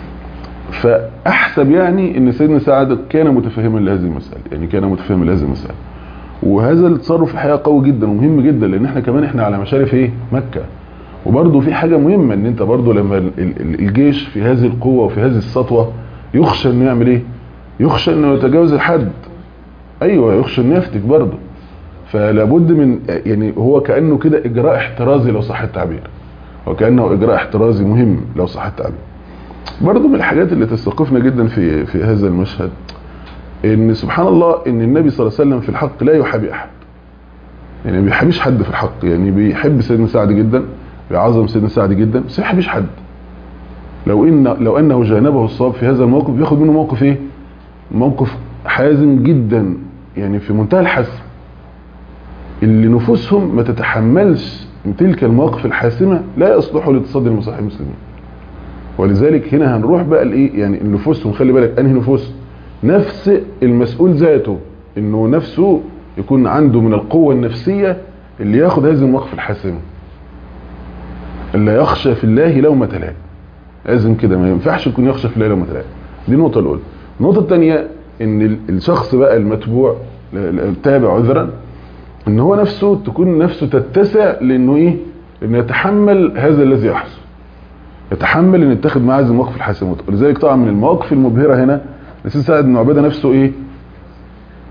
S2: فاحسب يعني ان سيدنا سعد كان متفهما لهذه المساله يعني كان متفهما لهذه المساله وهذا التصرف الحقيقه قوي جدا ومهم جدا لان احنا كمان احنا على مشارف ايه مكه وبرضه في حاجه مهمه ان انت برضه لما ال- ال- الجيش في هذه القوه وفي هذه السطوه يخشى انه يعمل ايه يخشى انه يتجاوز الحد ايوه يخشى انه يفتك برضه فلابد من يعني هو كانه كده اجراء احترازي لو صح التعبير وكانه اجراء احترازي مهم لو صح التعبير برضه من الحاجات اللي تستوقفنا جدا في في هذا المشهد ان سبحان الله ان النبي صلى الله عليه وسلم في الحق لا يحابي احد يعني ما بيحبيش حد في الحق يعني بيحب سيدنا سعد جدا بيعظم سيدنا سعد جدا بس ما بيحبش حد لو ان لو انه جانبه الصواب في هذا الموقف بياخد منه موقف ايه موقف حازم جدا يعني في منتهى الحسم اللي نفوسهم ما تتحملش من تلك المواقف الحاسمه لا يصلحوا لتصدي لمصالح المسلمين ولذلك هنا هنروح بقى لايه يعني نفوسهم خلي بالك انهي نفوس نفس المسؤول ذاته انه نفسه يكون عنده من القوه النفسيه اللي ياخد هذه المواقف الحاسمه اللي يخشى في الله لومة لائم لازم كده ما ينفعش يكون يخشى في الله لومة لائم دي النقطه الاولى النقطه الثانيه ان ال- الشخص بقى المتبوع ل- ل- التابع عذرا ان هو نفسه تكون نفسه تتسع لانه ايه انه يتحمل هذا الذي يحصل يتحمل ان يتخذ معاه هذه المواقف الحاسمه ولذلك طبعا من المواقف المبهره هنا ان سيدنا سعد بن عباده نفسه ايه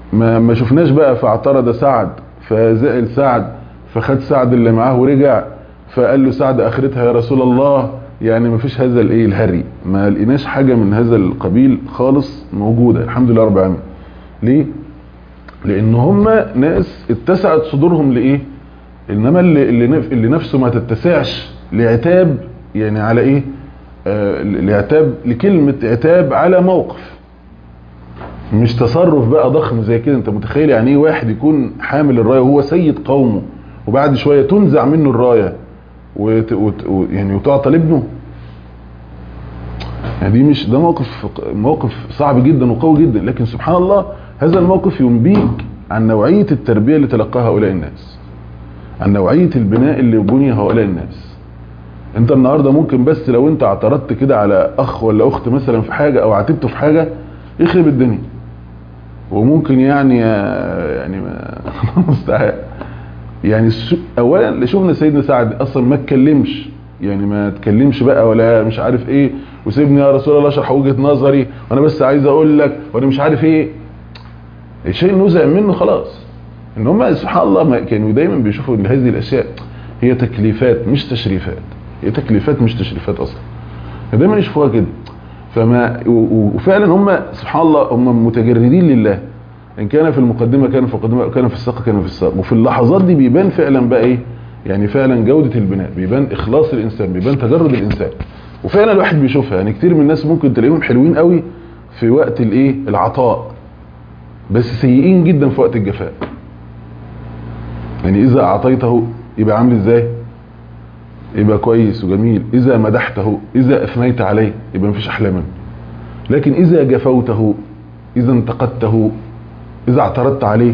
S2: ما ما شفناش بقى فاعترض سعد فزعل سعد فخد سعد اللي معاه ورجع فقال له سعد اخرتها يا رسول الله يعني ما فيش هذا الايه الهري ما لقيناش حاجه من هذا القبيل خالص موجوده الحمد لله رب العالمين ليه لان هم ناس اتسعت صدورهم لايه انما اللي اللي, نف اللي نفسه ما تتسعش لعتاب يعني على ايه آه لعتاب لكلمه عتاب على موقف مش تصرف بقى ضخم زي كده انت متخيل يعني ايه واحد يكون حامل الرايه وهو سيد قومه وبعد شويه تنزع منه الرايه وت... وت... و... يعني وتعطى لابنه يعني دي مش ده موقف موقف صعب جدا وقوي جدا لكن سبحان الله هذا الموقف ينبيك عن نوعيه التربيه اللي تلقاها هؤلاء الناس عن نوعيه البناء اللي بني هؤلاء الناس انت النهارده ممكن بس لو انت اعترضت كده على اخ ولا اخت مثلا في حاجه او عاتبته في حاجه يخرب الدنيا وممكن يعني يعني مستعان يعني اولا اللي شفنا سيدنا سعد اصلا ما اتكلمش يعني ما اتكلمش بقى ولا مش عارف ايه وسيبني يا رسول الله اشرح وجهه نظري وانا بس عايز اقول لك وانا مش عارف ايه الشيء نزع منه خلاص ان هم سبحان الله ما كانوا دايما بيشوفوا ان هذه الاشياء هي تكليفات مش تشريفات هي تكليفات مش تشريفات اصلا دايما يشوفوها كده فما وفعلا هم سبحان الله هم متجردين لله ان كان في المقدمه كان في المقدمه كان في الساق كان في الساق وفي اللحظات دي بيبان فعلا بقى ايه يعني فعلا جوده البناء بيبان اخلاص الانسان بيبان تجرد الانسان وفعلا الواحد بيشوفها يعني كتير من الناس ممكن تلاقيهم حلوين قوي في وقت الايه العطاء بس سيئين جدا في وقت الجفاء يعني اذا اعطيته يبقى عامل ازاي يبقى كويس وجميل اذا مدحته اذا اثنيت عليه يبقى مفيش احلى منه لكن اذا جفوته اذا انتقدته اذا اعترضت عليه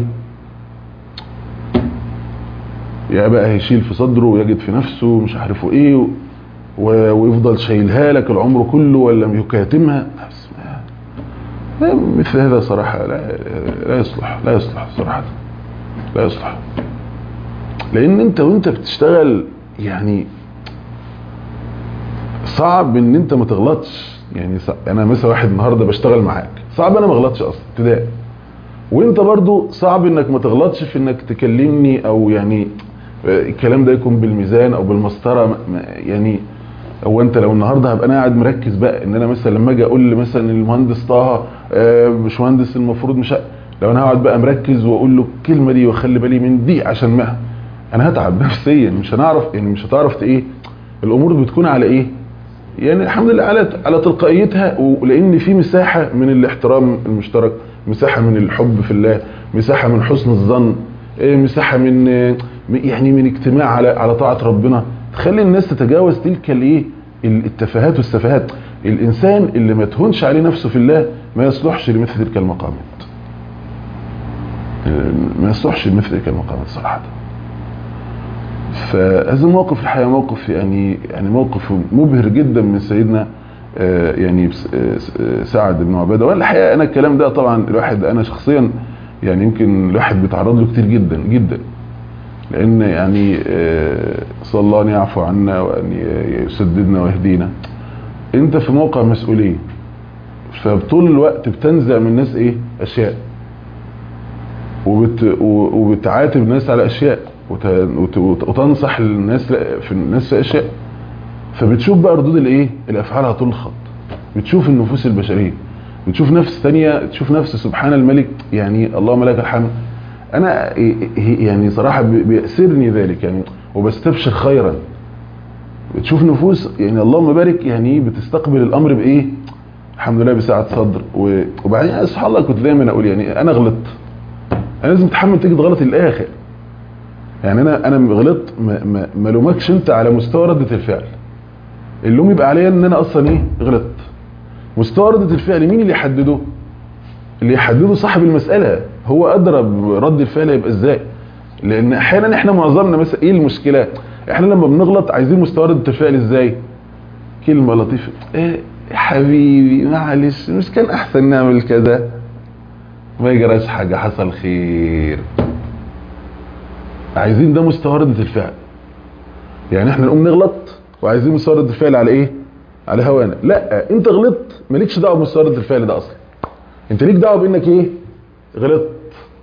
S2: يا بقى هيشيل في صدره ويجد في نفسه مش عارفه ايه و... ويفضل شايلها لك العمر كله ولا يكاتمها مثل هذا صراحة لا, لا يصلح لا يصلح صراحة لا يصلح لان انت وانت بتشتغل يعني صعب ان انت ما تغلطش يعني انا مثلا واحد النهارده بشتغل معاك صعب انا ما اغلطش اصلا ابتداء وانت برضو صعب انك ما تغلطش في انك تكلمني او يعني الكلام ده يكون بالميزان او بالمسطره يعني هو انت لو النهارده هبقى انا قاعد مركز بقى ان انا مثلا لما اجي اقول مثلا المهندس طه مش مهندس المفروض مش لو انا هقعد بقى مركز واقول له الكلمه دي واخلي بالي من دي عشان ما انا هتعب نفسيا مش هنعرف يعني مش هتعرف ايه الامور بتكون على ايه يعني الحمد لله على على تلقائيتها ولان في مساحه من الاحترام المشترك مساحه من الحب في الله مساحه من حسن الظن مساحه من يعني من اجتماع على على طاعه ربنا تخلي الناس تتجاوز تلك الايه التفاهات والسفاهات الانسان اللي ما تهونش عليه نفسه في الله ما يصلحش لمثل تلك المقامات ما يصلحش لمثل تلك المقامات صراحه فهذا الموقف الحقيقه موقف يعني يعني موقف مبهر جدا من سيدنا يعني سعد بن عباده وانا الحقيقه انا الكلام ده طبعا الواحد انا شخصيا يعني يمكن الواحد بيتعرض له كتير جدا جدا لان يعني صلى الله ان يعفو عنا وان يسددنا ويهدينا انت في موقع مسؤوليه فطول الوقت بتنزع من الناس ايه اشياء وبت وبتعاتب الناس على اشياء وتنصح الناس في الناس في اشياء فبتشوف بقى ردود الايه الافعال هتلخط بتشوف النفوس البشريه بتشوف نفس ثانيه تشوف نفس سبحان الملك يعني اللهم لك الحمد انا يعني صراحه بيأسرني ذلك يعني وبستبشر خيرا بتشوف نفوس يعني اللهم بارك يعني بتستقبل الامر بايه الحمد لله بسعه صدر وبعدين سبحان الله كنت دايما اقول يعني انا غلطت انا لازم اتحمل تيجي غلط الاخر يعني انا انا غلطت ما, ما, ما لومكش انت على مستوى رده الفعل اللوم يبقى عليا ان انا اصلا ايه غلطت مستوى رده الفعل مين اللي يحدده اللي يحدده صاحب المساله هو ادرى برد الفعل يبقى ازاي لان احيانا احنا معظمنا مثلا ايه المشكله احنا لما بنغلط عايزين مستوى رده الفعل ازاي كلمه لطيفه ايه حبيبي معلش مش كان احسن نعمل كذا ما يجراش حاجه حصل خير عايزين ده مستوى رده الفعل يعني احنا نقوم نغلط وعايزين مستوى رده الفعل على ايه على هوانا لا انت غلطت مالكش دعوه بمستوى رده الفعل ده اصلا انت ليك دعوه بانك ايه غلطت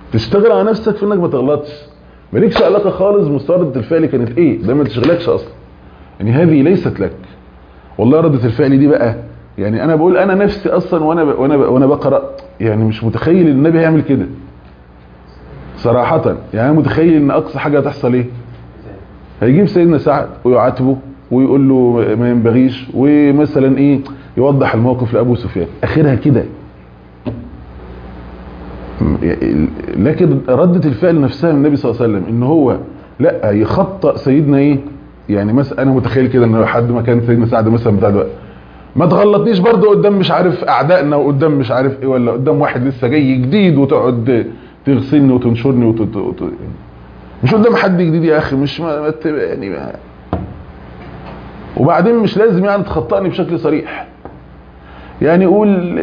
S2: تشتغل على نفسك في انك ما تغلطش مالكش علاقه خالص بمستوى رده الفعل كانت ايه ده ما تشغلكش اصلا يعني هذه ليست لك والله رده الفعل دي بقى يعني انا بقول انا نفسي اصلا وانا ب... وانا ب... وانا بقرا يعني مش متخيل ان النبي هيعمل كده صراحه يعني انا متخيل ان اقصى حاجه هتحصل ايه هيجيب سيدنا سعد ويعاتبه ويقول له ما ينبغيش ومثلا ايه يوضح الموقف لابو سفيان اخرها كده لكن ردة الفعل نفسها من النبي صلى الله عليه وسلم ان هو لا يخطأ سيدنا ايه يعني مثلا انا متخيل كده ان لو حد مكان سيدنا سعد مثلا بتاع دلوقتي ما تغلطنيش برضه قدام مش عارف اعدائنا وقدام مش عارف ايه ولا قدام واحد لسه جاي جديد وتقعد تغسلني وتنشرني وتت... وت... مش قدام حد جديد يا اخي مش ما... ما... ت- يعني ما... وبعدين مش لازم يعني تخطئني بشكل صريح يعني قول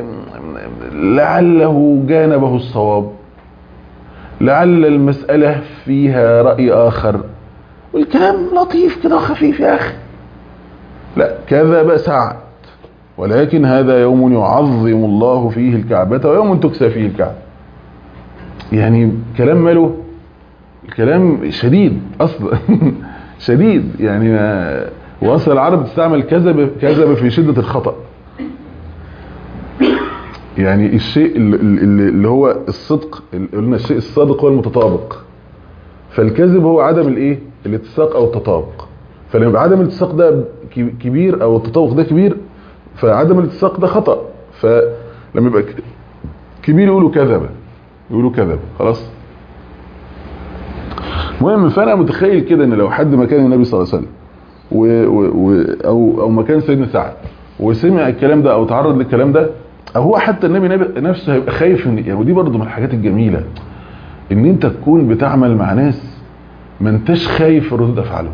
S2: لعله جانبه الصواب لعل المسألة فيها رأي آخر والكلام لطيف كده وخفيف يا أخي لا كذب سعد ولكن هذا يوم يعظم الله فيه الكعبة ويوم تكسى فيه الكعبة يعني كلام ماله الكلام شديد أصلا شديد يعني ما واصل العرب تستعمل كذب كذب في شدة الخطأ يعني الشيء اللي, اللي اللي هو الصدق اللي قلنا الشيء الصادق هو المتطابق فالكذب هو عدم الايه الاتساق او التطابق فلما يبقى عدم الاتساق ده كي- كبير او التطابق ده كبير فعدم الاتساق ده خطأ فلما يبقى ك- كبير يقولوا كذب يقولوا كذب خلاص المهم فانا متخيل كده ان لو حد مكان النبي صلى الله عليه وسلم و و و او او مكان سيدنا سعد وسمع الكلام ده او تعرض للكلام ده او هو حتى النبي نبي- نفسه هيبقى خايف ان يعني ودي برضه من الحاجات الجميله ان انت تكون بتعمل مع ناس ما انتش خايف من ردود افعالهم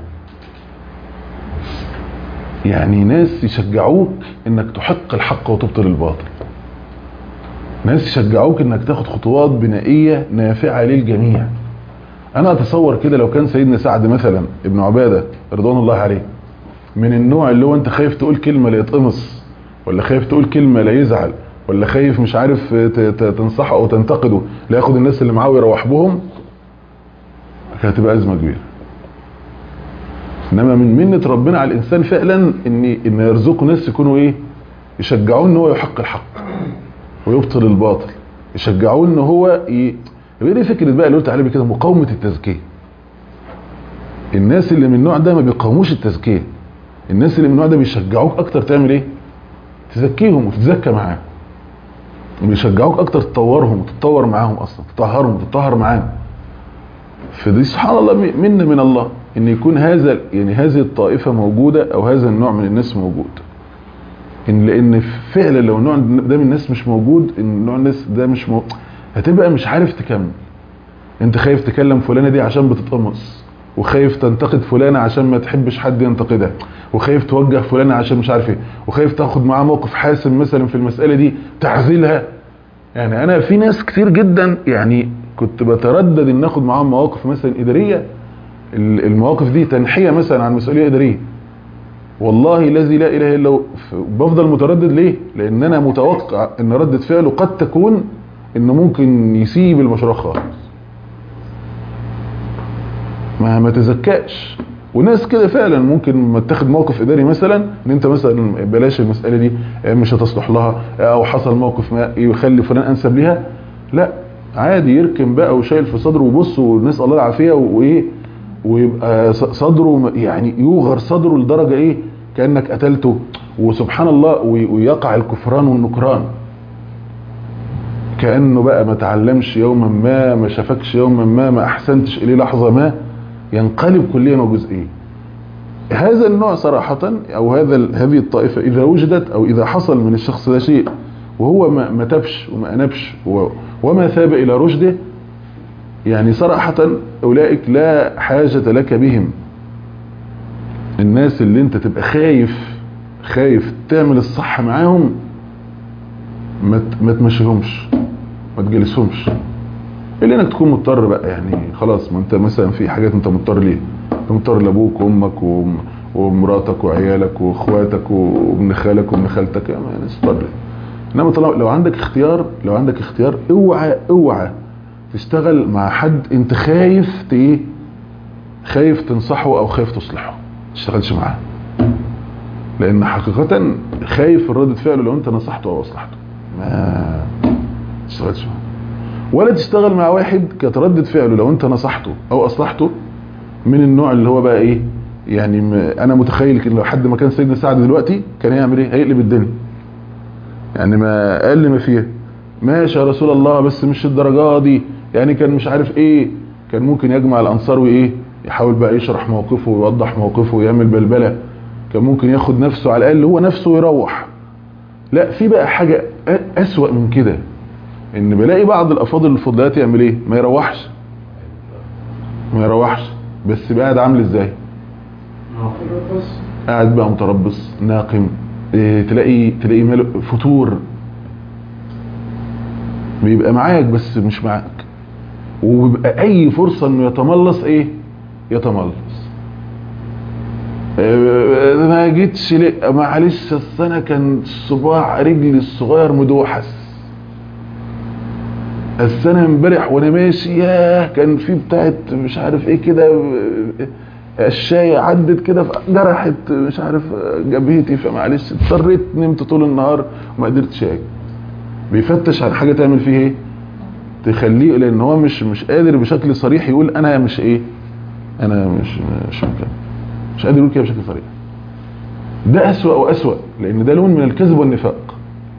S2: يعني ناس يشجعوك انك تحق الحق وتبطل الباطل ناس يشجعوك انك تاخد خطوات بنائيه نافعه للجميع انا اتصور كده لو كان سيدنا سعد مثلا ابن عباده رضوان الله عليه من النوع اللي هو انت خايف تقول كلمه لا يتقمص ولا خايف تقول كلمه لا يزعل ولا خايف مش عارف ت- ت- تنصحه او تنتقده لا ياخد الناس اللي معاه ويروح بهم كانت هتبقى ازمه كبيره انما من منه ربنا على الانسان فعلا ان ان يرزقه ناس يكونوا ايه يشجعوه ان هو يحق الحق ويبطل الباطل يشجعوه ان هو ي... يبقى دي فكره بقى اللي قلت عليه كده مقاومه التزكيه الناس اللي من النوع ده ما بيقاوموش التزكيه الناس اللي من النوع ده بيشجعوك اكتر تعمل ايه تزكيهم وتتزكى معاهم بيشجعوك اكتر تطورهم وتتطور معاهم اصلا تطهرهم وتتطهر معاهم فدي سبحان الله من من الله ان يكون هذا يعني هذه الطائفه موجوده او هذا النوع من الناس موجود ان لان فعلا لو النوع ده من الناس مش موجود ان نوع الناس ده مش موجود هتبقى مش عارف تكمل انت خايف تكلم فلانه دي عشان بتتقمص وخايف تنتقد فلانه عشان ما تحبش حد ينتقدها وخايف توجه فلانه عشان مش عارف ايه وخايف تاخد معاه موقف حاسم مثلا في المساله دي تعزلها يعني انا في ناس كتير جدا يعني كنت بتردد ان اخد معاهم مواقف مثلا اداريه ال- المواقف دي تنحيه مثلا عن مسؤوليه اداريه والله الذي لا اله الا هو ف- بفضل متردد ليه لان انا متوقع ان ردة فعله قد تكون انه ممكن يسيب المشروع خالص ما ما تزكاش وناس كده فعلا ممكن ما تاخد موقف اداري مثلا ان انت مثلا بلاش المساله دي آه، مش هتصلح لها آه، او حصل موقف ما يخلي فلان انسب ليها لا عادي يركن بقى وشايل في صدره وبص ونسال الله العافيه وايه ويبقى ص- صدره م- يعني يوغر صدره لدرجه ايه كانك قتلته وسبحان الله وي- ويقع الكفران والنكران كانه بقى ما تعلمش يوما ما ما شافكش يوما ما ما احسنتش اليه لحظه ما ينقلب كليا وجزئيا هذا النوع صراحة أو هذا ال- هذه الطائفة إذا وجدت أو إذا حصل من الشخص ده شيء وهو ما ما تبش وما أنبش و- وما ثاب إلى رشده يعني صراحة أولئك لا حاجة لك بهم الناس اللي انت تبقى خايف خايف تعمل الصح معاهم ما ت- ما تمشيهمش ما تجلسهمش الا انك تكون مضطر بقى يعني خلاص ما انت مثلا في حاجات انت مضطر ليه انت مضطر لابوك وامك وم- ومراتك وعيالك واخواتك وابن خالك وابن خالتك يعني ناس مضطر انما طالما لو عندك اختيار لو عندك اختيار اوعى اوعى تشتغل مع حد انت خايف ت- ايه خايف تنصحه او خايف تصلحه ما تشتغلش معاه لان حقيقة خايف من ردة فعله لو انت نصحته او اصلحته ما تشتغلش معاه ولا تشتغل مع واحد كانت ردة فعله لو انت نصحته او اصلحته من النوع اللي هو بقى ايه يعني م- انا متخيل ان لو حد مكان سيدنا سعد دلوقتي كان هيعمل ايه هيقلب الدنيا يعني ما اقل ما فيها ماشي يا رسول الله بس مش الدرجة دي يعني كان مش عارف ايه كان ممكن يجمع الانصار وايه يحاول بقى يشرح موقفه ويوضح موقفه ويعمل بلبلة كان ممكن ياخد نفسه على الاقل هو نفسه ويروح لا في بقى حاجة أ- اسوأ من كده ان بلاقي بعض الافاضل الفضلات يعمل ايه ما يروحش ما يروحش بس بقى قاعد عامل ازاي
S3: بس
S2: قاعد بقى متربص ناقم إيه تلاقي تلاقي ماله فتور بيبقى معاك بس مش معاك وبيبقى اي فرصة انه يتملص ايه يتملص إيه ما جيتش ليه معلش أصل انا كان صباع رجلي الصغير مدوحس بس انا امبارح وانا ماشي ياه كان في بتاعت مش عارف ايه كده الشاي عدت كده جرحت مش عارف جبهتي فمعلش اضطريت نمت طول النهار وما قدرتش اجي بيفتش عن حاجه تعمل فيه ايه تخليه لان هو مش مش قادر بشكل صريح يقول انا مش ايه انا مش مش ممكن مش قادر يقول كده بشكل صريح ده اسوأ واسوأ لان ده لون من الكذب والنفاق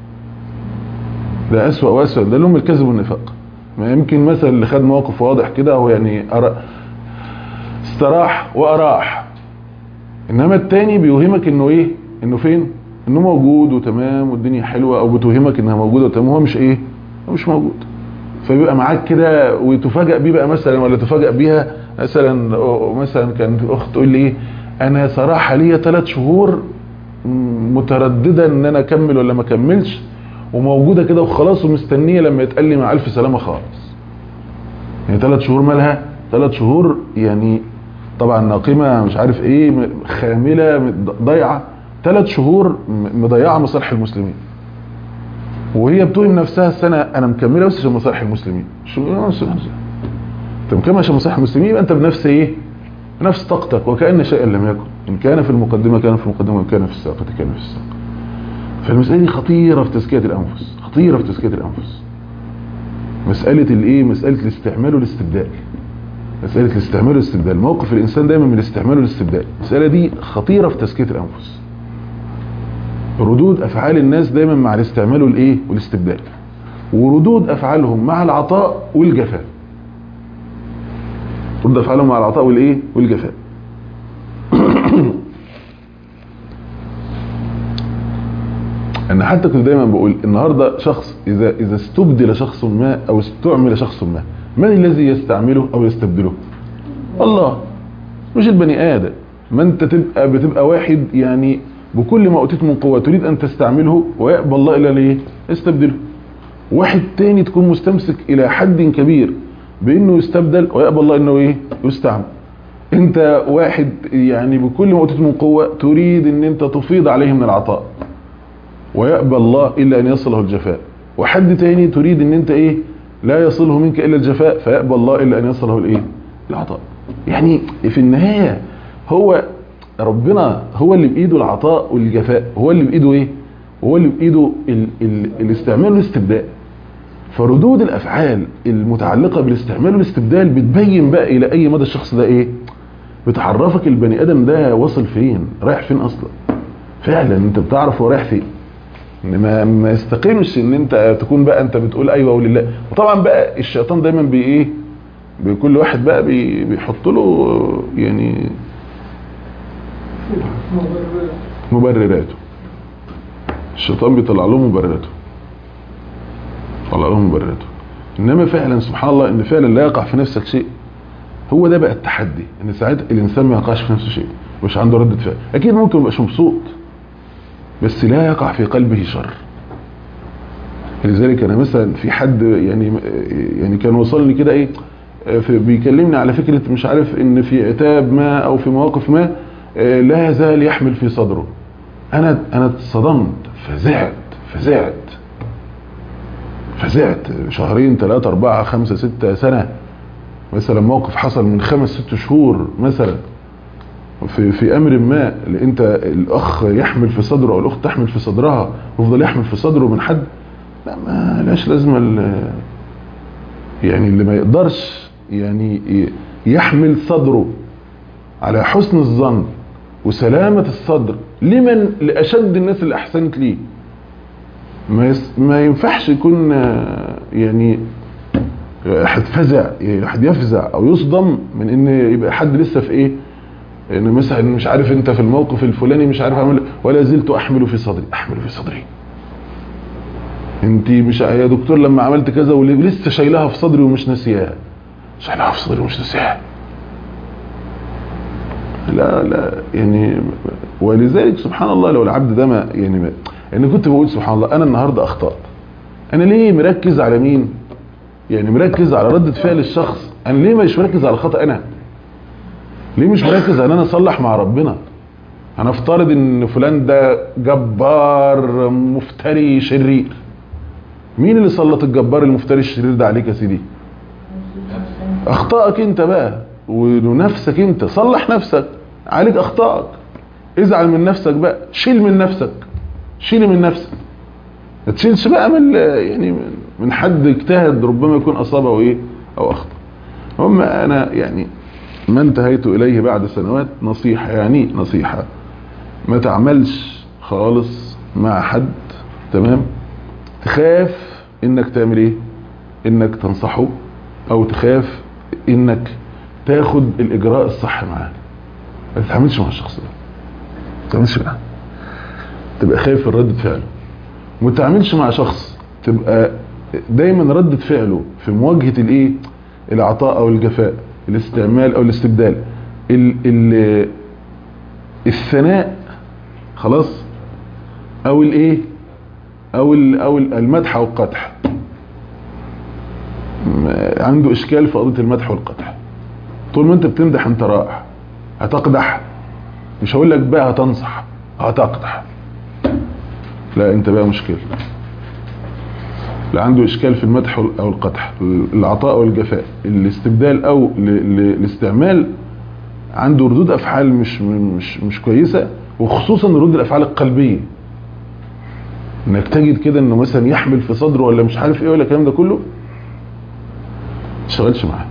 S2: ده اسوأ واسوأ ده لون من الكذب والنفاق ما يمكن مثلا اللي خد موقف واضح كده هو يعني أرى استراح واراح انما التاني بيوهمك انه ايه انه فين انه موجود وتمام والدنيا حلوة او بتوهمك انها موجودة وتمام هو مش ايه هو مش موجود فبيبقى معاك كده وتفاجئ بيه بقى مثلا ولا تفاجئ بيها مثلا مثلا كانت الاخت تقول لي ايه انا صراحة ليا ثلاث شهور مترددة ان انا اكمل ولا ما اكملش وموجودة كده وخلاص ومستنية لما يتقال لي مع الف سلامة خالص يعني ثلاث شهور مالها ثلاث شهور يعني طبعا ناقمة مش عارف ايه خاملة ضيعة ثلاث شهور مضيعة مصالح المسلمين وهي بتوهم نفسها السنة انا مكملة بس عشان مصالح المسلمين شو انت مكمل عشان مصالح المسلمين يبقى انت بنفس ايه بنفس طاقتك وكأن شيئا لم يكن ان كان في المقدمة كان في المقدمة وان كان في الساقة كان في الساقة فالمسألة دي خطيرة في تزكية الانفس خطيرة في تزكية الانفس مسألة الايه مسألة الاستعمال والاستبدال مسألة الاستعمال والاستبدال موقف الإنسان دايما من الاستعمال والاستبدال المسألة دي خطيرة في تزكية الأنفس ردود أفعال الناس دايما مع الاستعمال والإيه والاستبدال وردود أفعالهم مع العطاء والجفاء ردود أفعالهم مع العطاء والإيه والجفاء أنا حتى كنت دايما بقول النهاردة شخص إذا, إذا استبدل شخص ما أو استعمل شخص ما من الذي يستعمله او يستبدله الله مش البني ادم ما انت تبقى بتبقى واحد يعني بكل ما اوتيت من قوه تريد ان تستعمله ويقبل الله الا ليه يستبدله واحد تاني تكون مستمسك الى حد كبير بانه يستبدل ويقبل الله انه ايه يستعمل انت واحد يعني بكل ما اوتيت من قوه تريد ان انت تفيض عليه من العطاء ويقبل الله الا ان يصله الجفاء وحد تاني تريد ان انت ايه لا يصله منك إلا الجفاء فيقبل الله إلا أن يصله الإيه؟ العطاء يعني في النهاية هو ربنا هو اللي بإيده العطاء والجفاء هو اللي بإيده إيه هو اللي بإيده ال ال الاستعمال والاستبدال فردود الأفعال المتعلقة بالاستعمال والاستبدال بتبين بقى إلى أي مدى الشخص ده إيه بتعرفك البني آدم ده واصل فين رايح فين أصلا فعلا أنت بتعرف هو رايح فين ما ما يستقيمش ان انت تكون بقى انت بتقول ايوه ولله وطبعا بقى الشيطان دايما بي ايه بكل واحد بقى بي بيحط له يعني مبرراته الشيطان بيطلع له مبرراته طلع له مبرراته انما فعلا سبحان الله ان فعلا لا يقع في نفسك شيء هو ده بقى التحدي ان ساعتها الانسان ما يقعش في نفسه شيء مش عنده ردة فعل اكيد ممكن يبقاش مبسوط بس لا يقع في قلبه شر لذلك انا مثلا في حد يعني يعني كان وصلني كده ايه بيكلمني على فكرة مش عارف ان في عتاب ما او في مواقف ما لا يزال يحمل في صدره انا انا اتصدمت فزعت فزعت فزعت شهرين ثلاثة أربعة خمسة ستة سنة مثلا موقف حصل من خمس ست شهور مثلا في في امر ما اللي انت الاخ يحمل في صدره او الاخت تحمل في صدرها ويفضل يحمل في صدره من حد لا ما لاش لازمه ال- يعني اللي ما يقدرش يعني ي- يحمل صدره على حسن الظن وسلامة الصدر لمن لأشد الناس اللي أحسنت ليه ما, يس ما ينفعش يكون آه، يعني حد فزع يعني حد يفزع او يصدم من ان يبقى حد لسه في ايه ان مثلا مش عارف انت في الموقف الفلاني مش عارف اعمل ولا زلت احمل في صدري احمل في صدري انت مش يا دكتور لما عملت كذا ولسه شايلها في صدري ومش ناسياها شايلها في صدري ومش ناسياها لا لا يعني ولذلك سبحان الله لو العبد ده ما يعني ما يعني كنت بقول سبحان الله انا النهارده اخطات انا ليه مركز على مين يعني مركز على ردة فعل الشخص انا ليه مش مركز على خطأ انا ليه مش مركز ان انا اصلح مع ربنا هنفترض ان فلان ده جبار مفتري شرير مين اللي سلط الجبار المفتري الشرير ده عليك يا سيدي اخطائك انت بقى ونفسك انت صلح نفسك عليك اخطائك ازعل من نفسك بقى شيل من نفسك شيل من نفسك ما تشيلش بقى من يعني من- من حد اجتهد ربما يكون اصاب او ايه او اخطا هم انا يعني ما انتهيت اليه بعد سنوات نصيحه يعني نصيحه ما تعملش خالص مع حد تمام تخاف انك تعمل ايه انك تنصحه او تخاف انك تاخد الاجراء الصح معاه ما تتعاملش مع الشخص ده ما تتعاملش معاه تبقى خايف من ردة فعله وما تتعاملش مع شخص تبقى دايما ردة فعله في مواجهة الايه العطاء او الجفاء الاستعمال او الاستبدال ال ال الثناء خلاص او الايه او ال او ال- المدح او القدح م- عنده اشكال في قضيه المدح والقدح طول ما انت بتمدح انت رائع هتقدح مش هقول لك بقى هتنصح هتقدح لا انت بقى مشكله لا عنده اشكال في المدح او القدح العطاء او الجفاء الاستبدال او ال- ال- الاستعمال عنده ردود افعال مش مش مش كويسه وخصوصا ردود الافعال القلبيه انك تجد كده انه مثلا يحمل في صدره ولا مش عارف ايه ولا الكلام ده كله ما تشتغلش معاه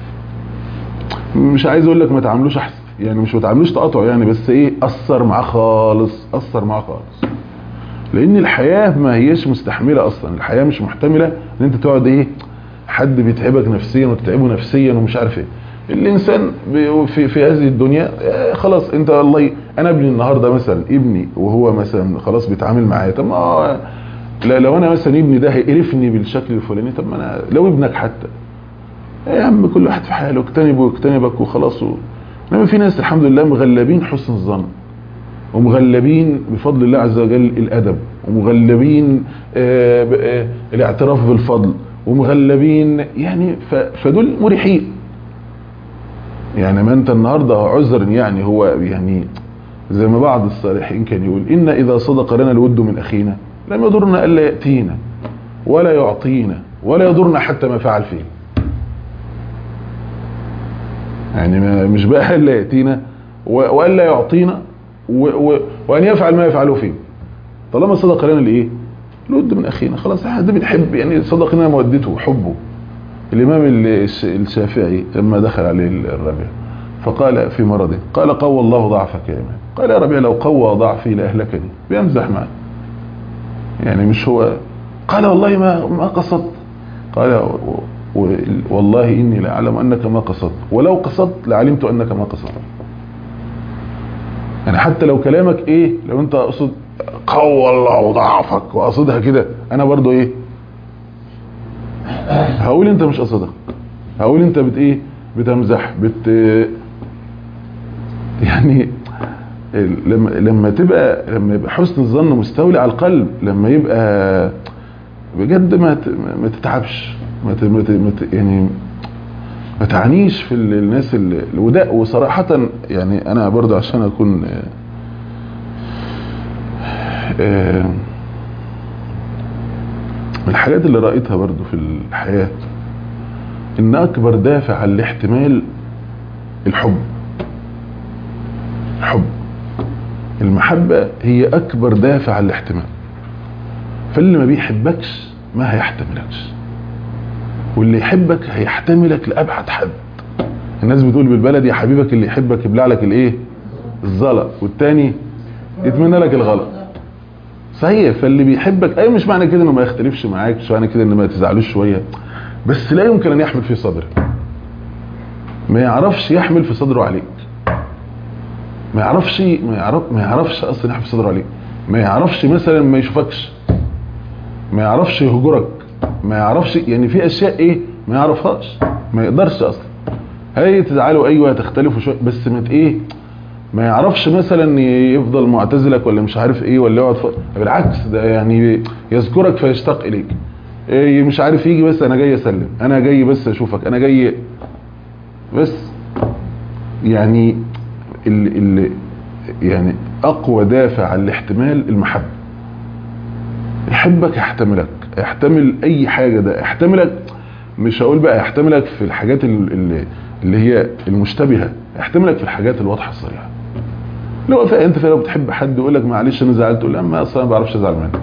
S2: مش عايز اقول لك ما تعاملوش احسن يعني مش ما تعاملوش تقاطع يعني بس ايه اثر معاه خالص اثر معاه خالص لان الحياه ما هيش مستحمله اصلا الحياه مش محتمله ان انت تقعد ايه حد بيتعبك نفسيا وتتعبه نفسيا ومش عارف ايه الانسان بي- في في هذه الدنيا آه، خلاص انت والله انا ابني النهارده مثلا ابني وهو مثلا خلاص بيتعامل معايا طب ما هو- لا لو انا مثلا ابني ده هيقرفني بالشكل الفلاني طب ما انا لو ابنك حتى يا عم كل واحد في حاله اجتنبه واجتنبك وخلاص و... انما في ناس الحمد لله مغلبين حسن الظن ومغلبين بفضل الله عز وجل الادب ومغلبين آه، ب- آه، الاعتراف بالفضل ومغلبين يعني ف- فدول مريحين يعني ما انت النهارده عذر يعني هو يعني زي ما بعض الصالحين كان يقول ان اذا صدق لنا الود من اخينا لم يضرنا الا ياتينا ولا يعطينا ولا يضرنا حتى ما فعل فيه يعني ما مش بقى الا ياتينا و- والا يعطينا و و وان يفعل ما يفعله فيه طالما صدق لنا الايه الود من اخينا خلاص حد بنحب يعني صدق لنا مودته وحبه الامام الش- الشافعي لما دخل عليه الربيع فقال في مرضه قال قوى الله ضعفك يا امام قال يا ربيع لو قوى ضعفي لاهلكني بيمزح معي يعني مش هو قال والله ما ما قصدت قال و- و- والله اني لاعلم انك ما قصدت ولو قصدت لعلمت انك ما قصدت يعني حتى لو كلامك ايه لو انت اقصد قوى الله ضعفك واقصدها كده انا برضو ايه هقول انت مش قصدها هقول انت بت ايه بتمزح بت يعني لما لما تبقى لما يبقى حسن الظن مستولي على القلب لما يبقى بجد ما ت- ما تتعبش ما ت- ما ت- ما ت- يعني ما تعنيش في ال- الناس ال- وده وصراحة يعني انا برضو عشان اكون آه، آه، من الحاجات اللي رأيتها برضو في الحياة ان اكبر دافع على الاحتمال الحب الحب المحبة هي اكبر دافع على الاحتمال فاللي ما بيحبكش ما هيحتملكش واللي يحبك هيحتملك لأبعد حد الناس بتقول بالبلد يا حبيبك اللي يحبك يبلع لك الايه الزلط والتاني يتمنى لك الغلط صحيح فاللي بيحبك اي مش معنى كده انه ما يختلفش معاك مش معنى كده انه ما تزعلوش شويه بس لا يمكن ان يحمل في صدره ما يعرفش يحمل في صدره عليك ما يعرفش ما يعرف ما يعرفش اصلا يحمل في صدره عليك ما يعرفش مثلا ما يشوفكش ما يعرفش يهجرك ما يعرفش يعني في اشياء ايه ما يعرفهاش ما يقدرش اصلا هي تزعلوا ايوه تختلفوا شويه بس ما ايه ما يعرفش مثلا يفضل معتزلك ولا مش عارف ايه ولا يقعد ف... بالعكس ده يعني يذكرك فيشتاق اليك إيه مش عارف يجي بس انا جاي اسلم انا جاي بس اشوفك انا جاي بس يعني ال ال يعني اقوى دافع على الاحتمال المحبه يحبك يحتملك يحتمل اي حاجه ده يحتملك مش هقول بقى يحتملك في الحاجات اللي, اللي هي المشتبهه يحتملك في الحاجات الواضحه الصريحه لو انت لو بتحب حد يقول لك معلش انا زعلت تقول لا ما اصلا ما بعرفش ازعل منك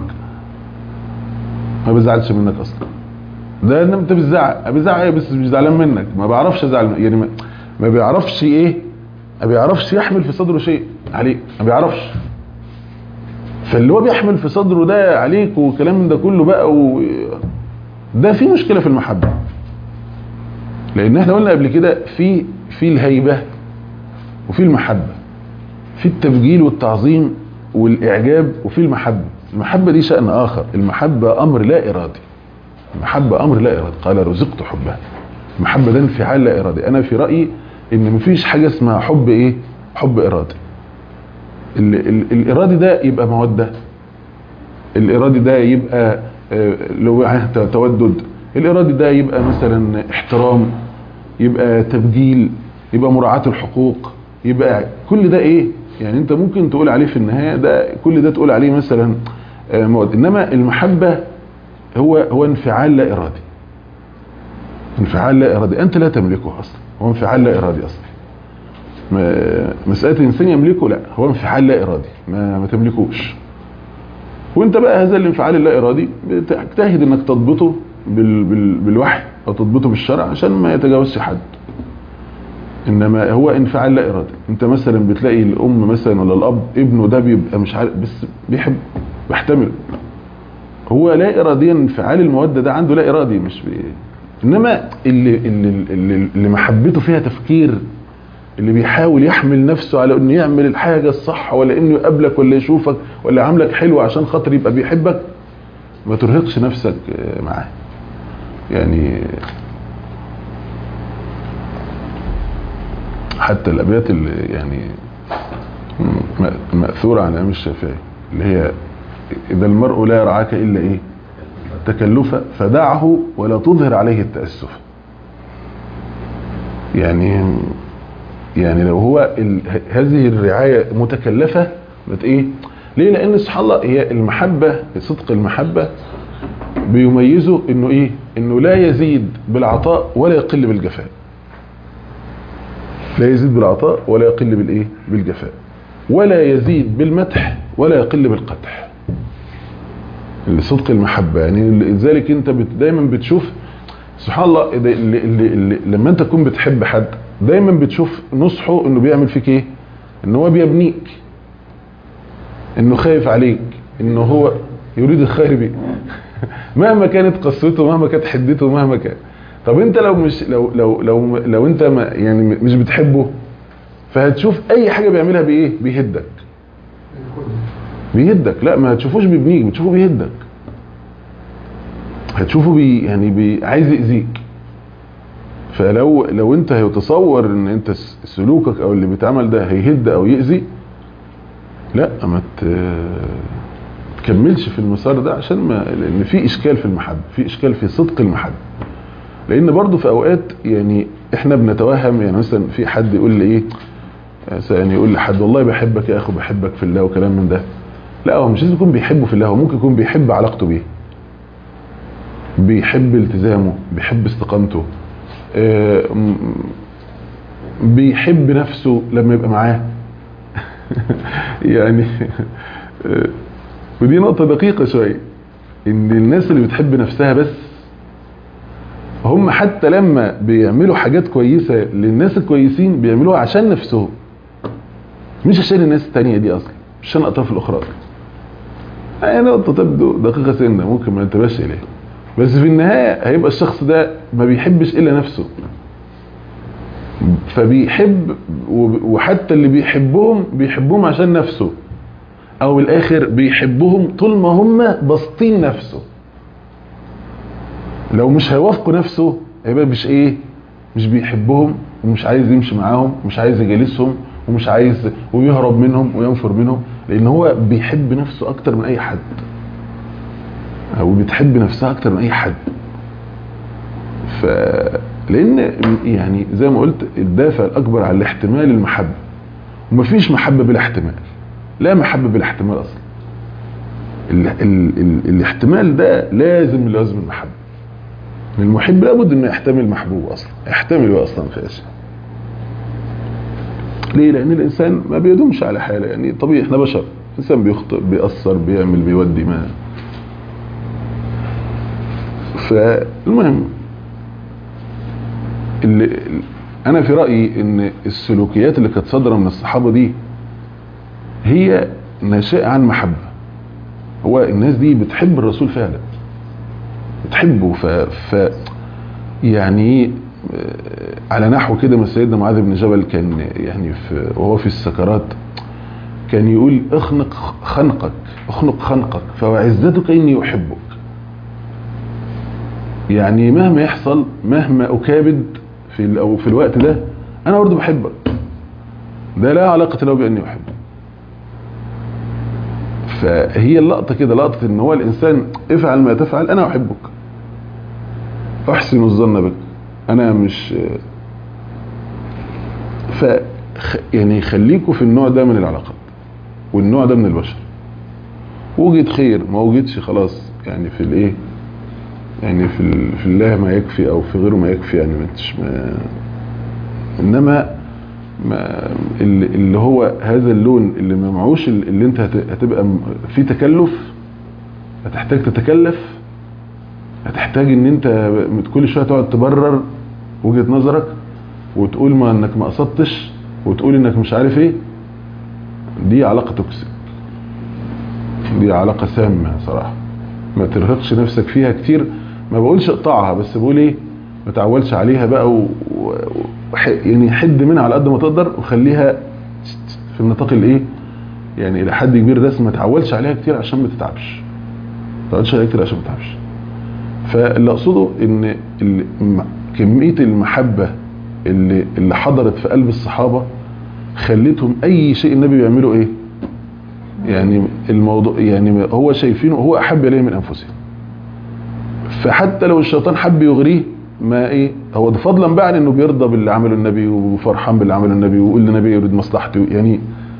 S2: ما بزعلش منك اصلا ده ان انت بتزعق بزعق ايه بس مش زعلان منك ما بعرفش ازعل يعني ما, ما بيعرفش ايه ما بيعرفش يحمل في صدره شيء عليك ما بيعرفش فاللي هو بيحمل في صدره ده عليك وكلام من ده كله بقى و... ده في مشكله في المحبه لان احنا قلنا قبل كده في في الهيبه وفي المحبه في التبجيل والتعظيم والاعجاب وفي المحبه المحبه دي شان اخر المحبه امر لا ارادي المحبه امر لا ارادي قال رزقت حبها المحبه ده انفعال لا ارادي انا في رايي ان مفيش حاجه اسمها حب ايه حب ارادي ال ال الارادي ده يبقى موده الارادي ده يبقى لو تودد الارادي ده يبقى مثلا احترام يبقى تبجيل يبقى مراعاه الحقوق يبقى كل ده ايه يعني انت ممكن تقول عليه في النهايه ده كل ده تقول عليه مثلا مواد انما المحبه هو هو انفعال لا ارادي انفعال لا ارادي انت لا تملكه اصلا هو انفعال لا ارادي اصلا مساله الانسان يملكه لا هو انفعال لا ارادي ما, ما تملكوش وانت بقى هذا الانفعال اللا ارادي بتجتهد انك تضبطه بال بال بالوحي او تضبطه بالشرع عشان ما يتجاوزش حد انما هو انفعال لا ارادي انت مثلا بتلاقي الام مثلا ولا الاب ابنه ده بيبقى مش عارف بس بيحب بيحتمل هو لا اراديا انفعال الموده ده عنده لا ارادي مش بي... انما اللي اللي اللي, اللي محبته فيها تفكير اللي بيحاول يحمل نفسه على انه يعمل الحاجه الصح ولا انه يقابلك ولا يشوفك ولا يعاملك حلو عشان خاطر يبقى بيحبك ما ترهقش نفسك معاه يعني حتى الابيات اللي يعني ماثوره عن الامام الشافعي اللي هي اذا المرء لا يرعاك الا ايه تكلفا فدعه ولا تظهر عليه التاسف يعني يعني لو هو ال... هذه الرعايه متكلفه بت ايه ليه لان سبحان الله هي المحبه صدق المحبه بيميزه انه ايه انه لا يزيد بالعطاء ولا يقل بالجفاء لا يزيد بالعطاء ولا يقل بالايه بالجفاء ولا يزيد بالمدح ولا يقل بالقدح صدق المحبه يعني لذلك انت بت دايما بتشوف سبحان الله اللي اللي اللي لما انت تكون بتحب حد دايما بتشوف نصحه انه بيعمل فيك ايه ان هو بيبنيك انه خايف عليك انه هو يريد الخير بيك مهما كانت قصته مهما كانت حدته مهما كان طب انت لو مش لو لو لو لو انت ما يعني مش بتحبه فهتشوف اي حاجه بيعملها بايه بيهدك بيهدك لا ما هتشوفوش بيبنيك بتشوفه بيهدك هتشوفه بي يعني بي عايز يأذيك فلو لو انت هيتصور ان انت سلوكك او اللي بيتعمل ده هيهد او يأذي لا ما تكملش في المسار ده عشان ما لان في اشكال في المحبه في اشكال في صدق المحبه لان برضو في اوقات يعني احنا بنتوهم يعني مثلا في حد يقول لي ايه يعني يقول لحد والله بحبك يا اخو بحبك في الله وكلام من ده لا هو مش لازم يكون بيحبه في الله هو ممكن يكون بيحب علاقته بيه بيحب التزامه بيحب استقامته آه، م- بيحب نفسه لما يبقى معاه يعني آه، ودي نقطة دقيقة شوية ان الناس اللي بتحب نفسها بس هم حتى لما بيعملوا حاجات كويسة للناس الكويسين بيعملوها عشان نفسهم مش عشان الناس التانية دي اصلا مش عشان الاطراف الاخرى هي نقطة تبدو دقيقة سنة ممكن ما انتبهش اليها بس في النهاية هيبقى الشخص ده ما بيحبش الا نفسه فبيحب وب- وحتى اللي بيحبهم بيحبهم عشان نفسه او الاخر بيحبهم طول ما هم باسطين نفسه لو مش هيوافقوا نفسه هيبقى مش ايه مش بيحبهم ومش عايز يمشي معاهم ومش عايز يجالسهم ومش عايز ويهرب منهم وينفر منهم لان هو بيحب نفسه اكتر من اي حد او بتحب نفسها اكتر من اي حد ف لان يعني زي ما قلت الدافع الاكبر على الاحتمال المحبه ومفيش محبه بلا احتمال لا محبه بلا احتمال اصلا ال ال ال الاحتمال ده لازم لازم المحبه المحب لابد انه يحتمل محبوب اصلا يحتمل هو اصلا في اشياء ليه لان الانسان ما بيدومش على حاله يعني طبيعي احنا بشر الانسان بيخطئ بيأثر بيعمل بيودي ما فالمهم اللي انا في رايي ان السلوكيات اللي كانت صادره من الصحابه دي هي ناشئه عن محبه هو الناس دي بتحب الرسول فعلا بتحبه ف, ف يعني آه، على نحو كده ما سيدنا معاذ بن جبل كان يعني في وهو في السكرات كان يقول اخنق خنقك اخنق خنقك فوعزتك اني احبك يعني مهما يحصل مهما اكابد في ال- او في الوقت ده انا برضه بحبك ده لا علاقه له باني احبه فهي اللقطه كده لقطه ان هو الانسان افعل ما تفعل انا احبك احسن الظن بك انا مش ف يعني خليكوا في النوع ده من العلاقات والنوع ده من البشر وجد خير ما وجدش خلاص يعني في الايه يعني في ال- في الله ما يكفي او في غيره ما يكفي يعني ما انتش ما انما ما اللي اللي هو هذا اللون اللي ما معوش ال- اللي انت هت- هتبقى م- فيه تكلف هتحتاج تتكلف هتحتاج ان انت كل شويه تقعد تبرر وجهه نظرك وتقول ما انك ما قصدتش وتقول انك مش عارف ايه دي علاقه توكسيك دي علاقه سامه صراحه ما ترهقش نفسك فيها كتير ما بقولش اقطعها بس بقول ايه ما تعولش عليها بقى و... و... وح... يعني حد منها على قد ما تقدر وخليها في النطاق الايه يعني الى حد كبير بس ما تعولش عليها كتير عشان ما تتعبش ما تعولش عليها كتير عشان ما تتعبش فاللي اقصده ان ال... م- كميه المحبه اللي اللي حضرت في قلب الصحابه خلتهم اي شيء النبي بيعمله ايه يعني الموضوع يعني هو شايفينه هو احب اليه من انفسهم فحتى لو الشيطان حب يغريه ما ايه هو ده فضلا بقى عن انه بيرضى باللي عمله النبي وفرحان باللي عمله النبي ويقول للنبي يريد مصلحته يعني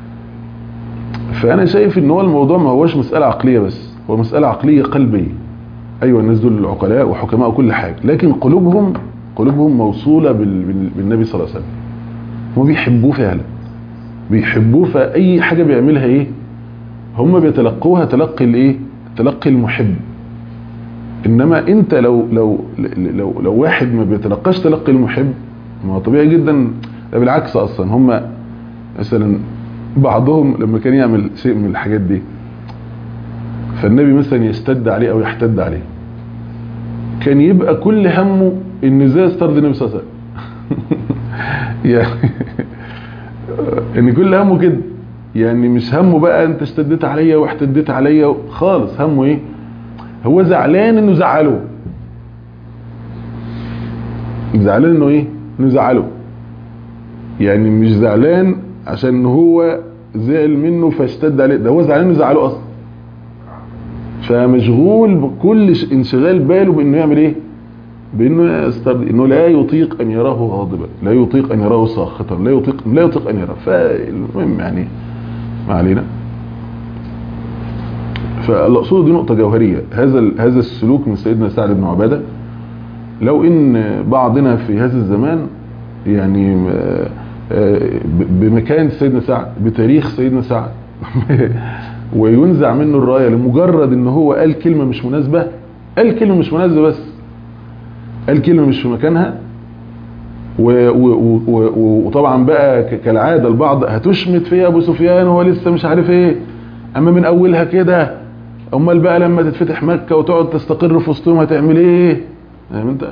S2: فانا شايف ان هو الموضوع ما هوش مساله عقليه بس هو مساله عقليه قلبيه ايوه الناس دول عقلاء وحكماء وكل حاجه لكن قلوبهم قلوبهم موصوله بال- بال- بالنبي صلى الله عليه وسلم هم بيحبوه فعلا بيحبوه فاي حاجه بيعملها ايه هم بيتلقوها تلقي الايه تلقي المحب انما انت لو لو لو لو واحد ما بيتلقاش تلقي المحب ما هو طبيعي جدا ده بالعكس اصلا هم مثلا بعضهم لما كان يعمل شيء من الحاجات دي فالنبي مثلا يستد عليه او يحتد عليه كان يبقى كل همه ان ازاي استرضي النبي صلى الله عليه وسلم يعني ان كل همه كده يعني مش همه بقى انت اشتديت عليا واحتديت عليا خالص همه ايه هو زعلان انه زعله زعلان انه ايه انه زعله يعني مش زعلان عشان هو زعل منه فاشتد عليه ده هو زعلان انه زعله اصلا فمشغول بكل ش- انشغال باله بانه يعمل ايه بانه يسترضي انه لا يطيق ان يراه غاضبا لا يطيق ان يراه ساخطا لا يطيق لا يطيق ان يراه فالمهم يعني ما علينا فالأقصد دي نقطة جوهرية هذا ال- هذا السلوك من سيدنا سعد بن عبادة لو ان بعضنا في هذا الزمان يعني آه، آه، ب- بمكان سيدنا سعد بتاريخ سيدنا سعد وينزع منه الراية لمجرد ان هو قال كلمة مش مناسبة قال كلمة مش مناسبة بس قال كلمة مش في مكانها و- و- و- و- وطبعا بقى ك- كالعادة البعض هتشمت فيها ابو سفيان وهو لسه مش عارف ايه اما من اولها كده امال بقى لما تتفتح مكة وتقعد تستقر في وسطهم هتعمل ايه فاهم انت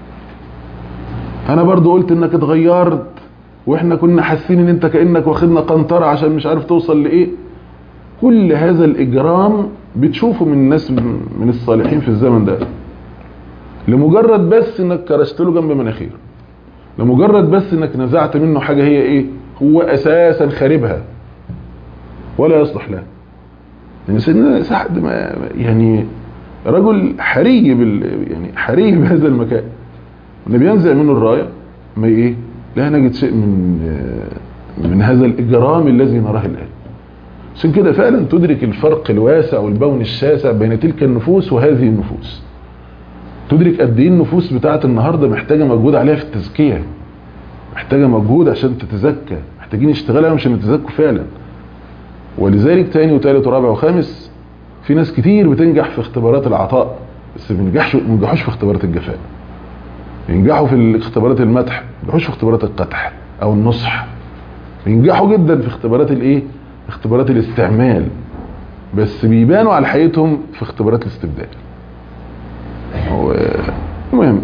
S2: انا برضو قلت انك اتغيرت واحنا كنا حاسين ان انت كانك واخدنا قنطره عشان مش عارف توصل لايه كل هذا الاجرام بتشوفه من الناس من الصالحين في الزمن ده لمجرد بس انك كرشت له جنب مناخيره لمجرد بس انك نزعت منه حاجه هي ايه هو اساسا خاربها ولا يصلح لها يعني سيدنا سعد ما يعني رجل حري بال يعني حري بهذا المكان ان بينزع منه الرايه ما ايه لا نجد شيء من من هذا الاجرام الذي نراه الان عشان كده فعلا تدرك الفرق الواسع والبون الشاسع بين تلك النفوس وهذه النفوس تدرك قد ايه النفوس بتاعت النهارده محتاجه مجهود عليها في التزكيه محتاجه مجهود عشان تتزكى محتاجين يشتغلوا عليهم عشان يتزكوا فعلا ولذلك تاني وتالت ورابع وخامس في ناس كتير بتنجح في اختبارات العطاء بس ما بينجحش ما بينجحوش في اختبارات الجفاء ينجحوا في اختبارات المدح ما بينجحوش في اختبارات القدح او النصح ينجحوا جدا في اختبارات الايه اختبارات الاستعمال بس بيبانوا على حقيقتهم في اختبارات الاستبدال هو المهم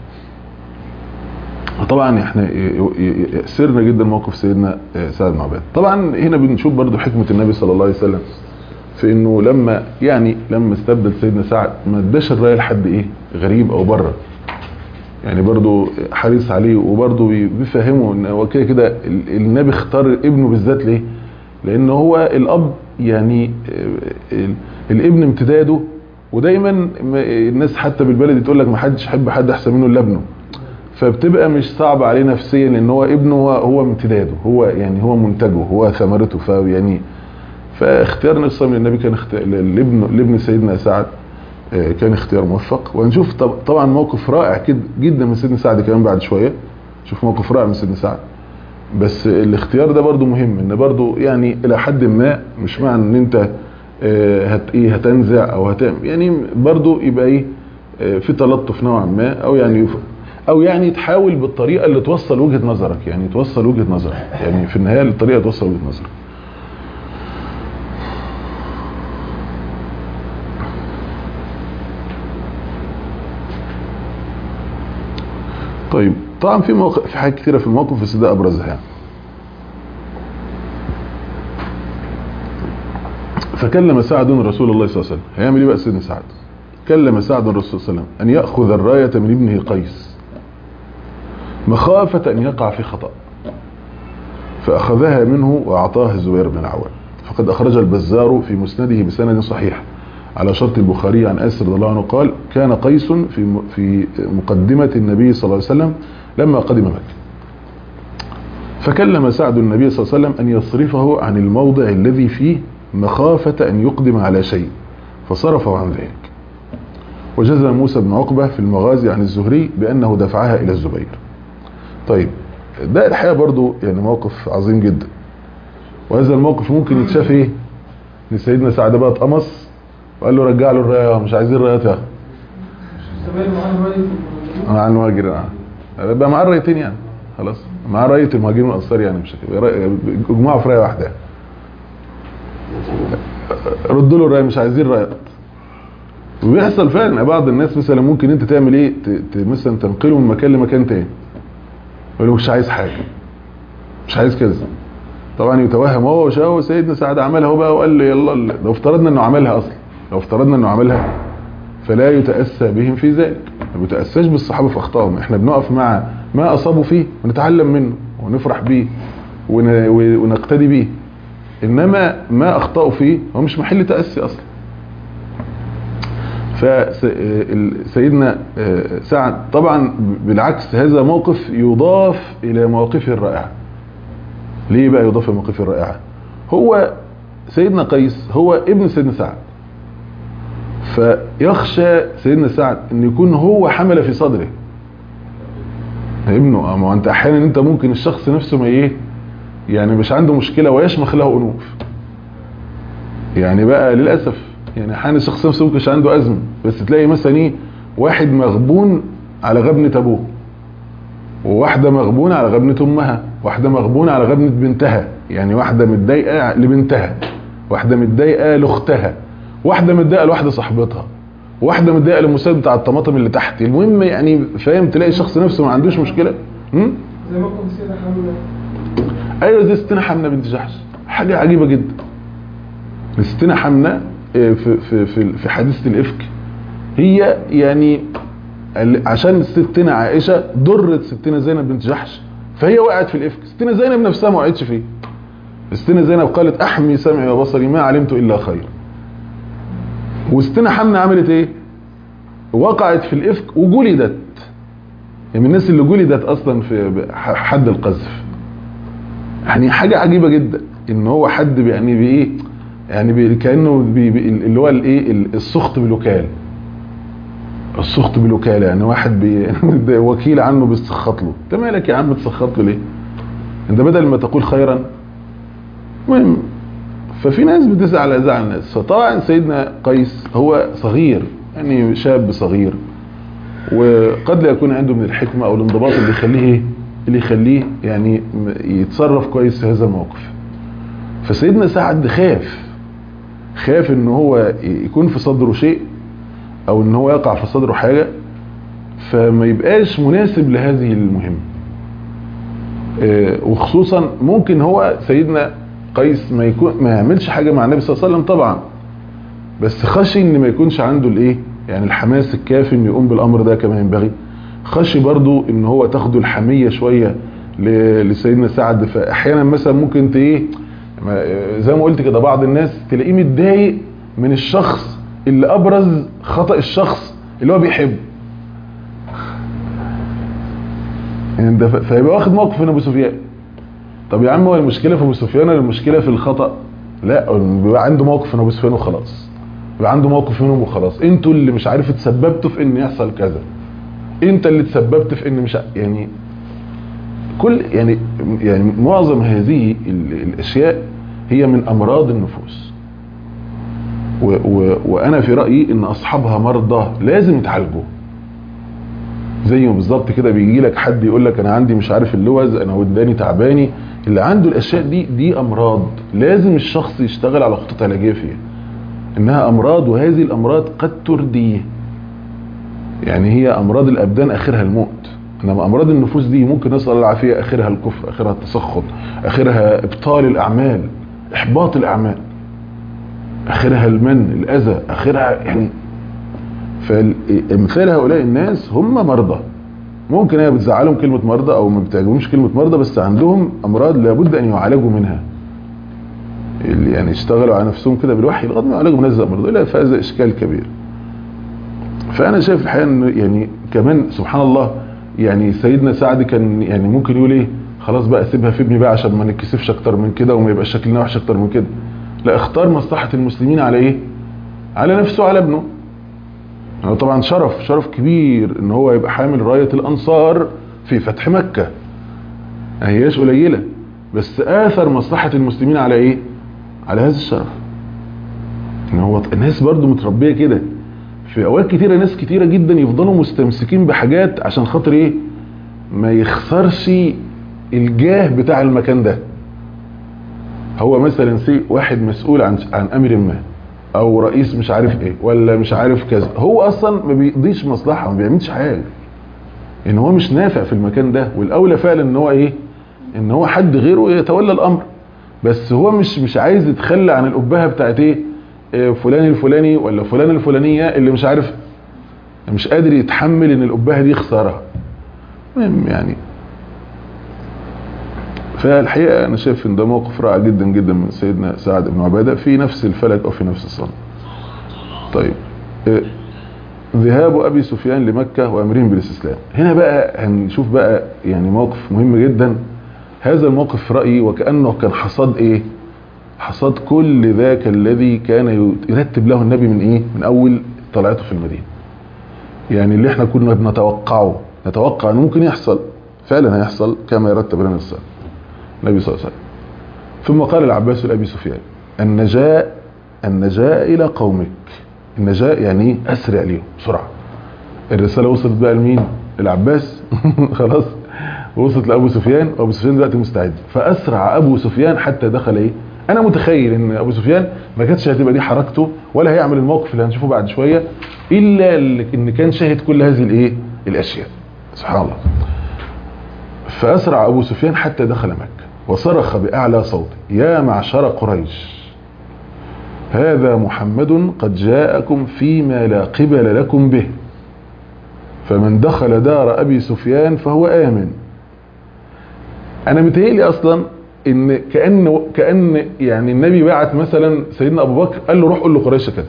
S2: طبعا احنا سرنا جدا موقف سيدنا سعد بن عباده طبعا هنا بنشوف برضو حكمه النبي صلى الله عليه وسلم في انه لما يعني لما استبدل سيدنا سعد ما اداش الرايه لحد ايه غريب او بره يعني برضو حريص عليه وبرضو بيفهمه ان هو كده كده النبي اختار ابنه بالذات ليه لان هو الاب يعني الابن امتداده ودايما الناس حتى بالبلد تقول لك ما حدش يحب حد احسن منه الا ابنه فبتبقى مش صعب عليه نفسيا لان هو ابنه هو هو امتداده هو يعني هو منتجه هو ثمرته فيعني فاختيار النبي صلى الله عليه وسلم للنبي كان اختيار لابن لابن سيدنا سعد كان اختيار موفق وهنشوف طبعا موقف رائع كده جدا من سيدنا سعد كمان بعد شويه شوف موقف رائع من سيدنا سعد بس الاختيار ده برضو مهم ان برضو يعني الى حد ما مش معنى ان انت هت ايه هتنزع او هتعمل يعني برضو يبقى ايه في تلطف نوعا ما او يعني او يعني تحاول بالطريقه اللي توصل وجهه نظرك يعني توصل وجهه نظرك يعني في النهايه الطريقه توصل وجهه نظرك طيب طبعا في موقف في حاجات كثيره في الموقف بس ده ابرزها يعني فكلم سعد رسول الله صلى الله عليه وسلم هيعمل ايه بقى سيدنا سعد كلم سعد الرسول صلى الله عليه وسلم ان ياخذ الرايه من ابنه قيس مخافه ان يقع في خطا فاخذها منه واعطاها الزبير بن العوام فقد اخرج البزار في مسنده بسند صحيح على شرط البخاري عن اسر رضي الله عنه قال كان قيس في في مقدمه النبي صلى الله عليه وسلم لما قدم مكه فكلم سعد النبي صلى الله عليه وسلم ان يصرفه عن الموضع الذي فيه مخافة أن يقدم على شيء فصرفه عن ذلك وجزم موسى بن عقبة في المغازي عن الزهري بأنه دفعها إلى الزبير طيب ده الحقيقة برضو يعني موقف عظيم جدا وهذا الموقف ممكن يتشاف ايه ان سيدنا سعد بقى اتقمص وقال له رجع له الرايه مش عايزين رايات يا مع المهاجرين اه يبقى معاه الرايتين يعني خلاص معاه رايه المهاجرين والانصار يعني مش اجمعوا في رايه واحده ردوا له الرايه مش عايزين رايات وبيحصل فعلا بعض الناس مثلا ممكن انت تعمل ايه مثلا تنقله من مكان لمكان تاني يقول له مش عايز حاجه مش عايز كذا طبعا يتوهم هو وشاو سيدنا سعد عملها هو بقى وقال لي يلا لو افترضنا انه عملها اصلا لو افترضنا انه عملها فلا يتاسى بهم في ذلك ما بيتاساش بالصحابه في اخطائهم احنا بنقف مع ما اصابوا فيه ونتعلم منه ونفرح بيه ونقتدي بيه انما ما اخطاوا فيه هو مش محل تاسي اصلا فسيدنا سعد طبعا بالعكس هذا موقف يضاف الى مواقفه الرائعه ليه بقى يضاف الى مواقفه الرائعه هو سيدنا قيس هو ابن سيدنا سعد فيخشى سيدنا سعد ان يكون هو حمل في صدره ابنه ما هو انت احيانا انت ممكن الشخص نفسه ما ايه يعني مش عنده مشكله ويشمخ له انوف يعني بقى للاسف يعني احيانا الشخص نفسه ممكن عنده ازمه بس تلاقي مثلا ايه واحد مغبون على غبنه ابوه وواحده مغبونه على غبنه امها واحده مغبونه على غبنه بنتها يعني واحده متضايقه لبنتها واحده متضايقه لاختها واحده متضايقه لواحده صاحبتها واحده متضايقه للمساعد بتاع الطماطم اللي تحت المهم يعني فاهم تلاقي الشخص نفسه ما عندوش مشكله م?
S3: زي ما كنت سيدة حملة
S2: ايوه زي ستنا حمنه بنت جحش حاجه عجيبه جدا ستنا حمنه آه، في في في في حادثه الافك هي يعني ال- عشان ستنا عائشه ضرت ستنا زينب بنت جحش فهي وقعت في الافك ستنا زينب نفسها ما وقعتش فيه ستنا زينب قالت احمي سمعي وبصري ما علمت الا خير وستنا حمنه عملت ايه وقعت في الافك وجلدت يعني من الناس اللي جلدت اصلا في حد القذف يعني حاجة عجيبة جدا ان هو حد يعني بايه يعني بي كانه بي بي اللي هو الايه ال- السخط بالوكاله السخط بالوكاله يعني واحد بي ده وكيل عنه بيسخط له انت مالك يا عم تسخط له ليه انت بدل ما تقول خيرا المهم ففي ناس بتزعل على زعل الناس فطبعا سيدنا قيس هو صغير يعني شاب صغير وقد لا يكون عنده من الحكمة او الانضباط اللي يخليه ايه اللي يخليه يعني م- يتصرف كويس في هذا الموقف فسيدنا سعد خاف خاف ان هو يكون في صدره شيء او ان هو يقع في صدره حاجة فما يبقاش مناسب لهذه المهمة آه، وخصوصا ممكن هو سيدنا قيس ما يكون ما يعملش حاجة مع النبي صلى الله عليه وسلم طبعا بس خشي ان ما يكونش عنده الايه يعني الحماس الكافي انه يقوم بالامر ده كما ينبغي خشي برضو ان هو تاخده الحمية شوية ل- لسيدنا سعد فاحيانا مثلا ممكن ت ايه ما- زي ما قلت كده بعض الناس تلاقيه متضايق من الشخص اللي ابرز خطأ الشخص اللي هو بيحبه يعني انت ف- فيبقى واخد موقف من ابو سفيان طب يا عم هو المشكله في ابو سفيان ولا المشكله في الخطا لا هو بيبقى عنده موقف من ابو سفيان وخلاص بيبقى عنده موقف منهم وخلاص انتوا اللي مش عارف تسببتوا في ان يحصل كذا انت اللي تسببت في ان مش ع- يعني كل يعني يعني معظم هذه ال- الاشياء هي من امراض النفوس و و وانا في رايي ان اصحابها مرضى لازم يتعالجوا زي ما بالظبط كده بيجي لك حد يقول لك انا عندي مش عارف اللوز انا وداني تعباني اللي عنده الاشياء دي دي امراض لازم الشخص يشتغل على خطط علاجيه فيها انها امراض وهذه الامراض قد ترديه يعني هي امراض الابدان اخرها الموت انما امراض النفوس دي ممكن نسال الله العافيه اخرها الكفر اخرها التسخط اخرها ابطال الاعمال احباط الاعمال اخرها المن الاذى اخرها يعني فامثال هؤلاء الناس هم مرضى ممكن هي بتزعلهم كلمة مرضى او ما بتعجبهمش كلمة مرضى بس عندهم امراض لابد ان يعالجوا منها اللي يعني اشتغلوا على نفسهم كده بالوحي لغايه ما يعالجوا من هذا المرض لا فهذا اشكال كبير فانا شايف الحقيقه انه يعني كمان سبحان الله يعني سيدنا سعد كان يعني ممكن يقول ايه خلاص بقى سيبها في ابني بقى عشان ما نتكسفش اكتر من كده وما يبقاش شكلنا وحش اكتر من كده لا اختار مصلحه المسلمين على ايه على نفسه وعلى ابنه هو طبعا شرف شرف كبير ان هو يبقى حامل راية الانصار في فتح مكة ما هياش قليلة بس اثر مصلحة المسلمين على ايه على هذا الشرف ان هو الناس برضو متربية كده في اوقات كتيرة ناس كتيرة جدا يفضلوا مستمسكين بحاجات عشان خاطر ايه ما يخسرش الجاه بتاع المكان ده هو مثلا سي واحد مسؤول عن عن امر ما او رئيس مش عارف ايه ولا مش عارف كذا هو اصلا ما بيقضيش مصلحه ما بيعملش حاجه ان هو مش نافع في المكان ده والاولى فعلا ان هو ايه ان هو حد غيره يتولى الامر بس هو مش مش عايز يتخلى عن الابهه بتاعت ايه إيه فلان الفلاني ولا فلان الفلانيه اللي مش عارف مش قادر يتحمل ان الابهه دي خساره المهم يعني فالحقيقه انا شايف ان ده موقف رائع جدا جدا من سيدنا سعد بن عباده في نفس الفلك او في نفس الصنع طيب إيه، ذهاب ابي سفيان لمكه وامرهم بالاستسلام هنا بقى هنشوف بقى يعني موقف مهم جدا هذا الموقف في رايي وكانه كان حصاد ايه حصاد كل ذاك الذي كان يرتب له النبي من ايه من اول طلعته في المدينة يعني اللي احنا كنا بنتوقعه نتوقع انه ممكن يحصل فعلا هيحصل كما يرتب لنا الصلاة النبي صلى الله عليه وسلم ثم قال العباس لأبي سفيان النجاء النجاء إلى قومك النجاء يعني ايه أسرع ليهم بسرعة الرسالة وصلت بقى لمين العباس خلاص وصلت لأبو سفيان وأبو سفيان دلوقتي مستعد فأسرع أبو سفيان حتى دخل إيه أنا متخيل إن أبو سفيان ما كانتش هتبقى دي حركته ولا هيعمل الموقف اللي هنشوفه بعد شوية إلا إن كان شاهد كل هذه الإيه الأشياء سبحان الله فأسرع أبو سفيان حتى دخل مكة وصرخ بأعلى صوت يا معشر قريش هذا محمد قد جاءكم فيما لا قبل لكم به فمن دخل دار أبي سفيان فهو آمن أنا متهيألي أصلا إن كأن كأن يعني النبي بعت مثلا سيدنا أبو بكر قال له روح قول له قريش كده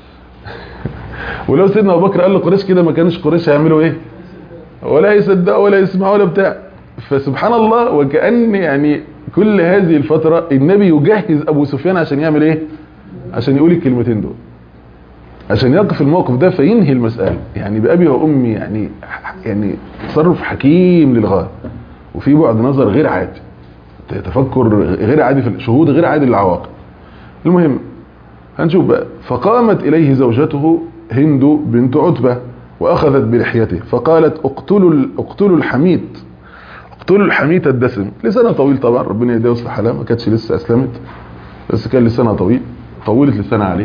S2: ولو سيدنا أبو بكر قال له قريش كده ما كانش قريش هيعملوا إيه ولا يصدقوا ولا يسمعوا ولا بتاع فسبحان الله وكأن يعني كل هذه الفترة النبي يجهز أبو سفيان عشان يعمل إيه عشان يقول الكلمتين دول عشان يقف الموقف ده فينهي المسألة يعني بأبي وأمي يعني يعني تصرف حكيم للغاية وفي بعد نظر غير عادي تفكر غير عادي في الشهود غير عادي للعواقب المهم هنشوف بقى فقامت إليه زوجته هند بنت عتبة وأخذت بلحيته فقالت اقتلوا اقتلوا الحميد اقتلوا الحميد الدسم لسانها طويل طبعا ربنا يديه ويصلح حالها ما كانتش لسه أسلمت بس كان لسانها طويل طولت لسانها عليه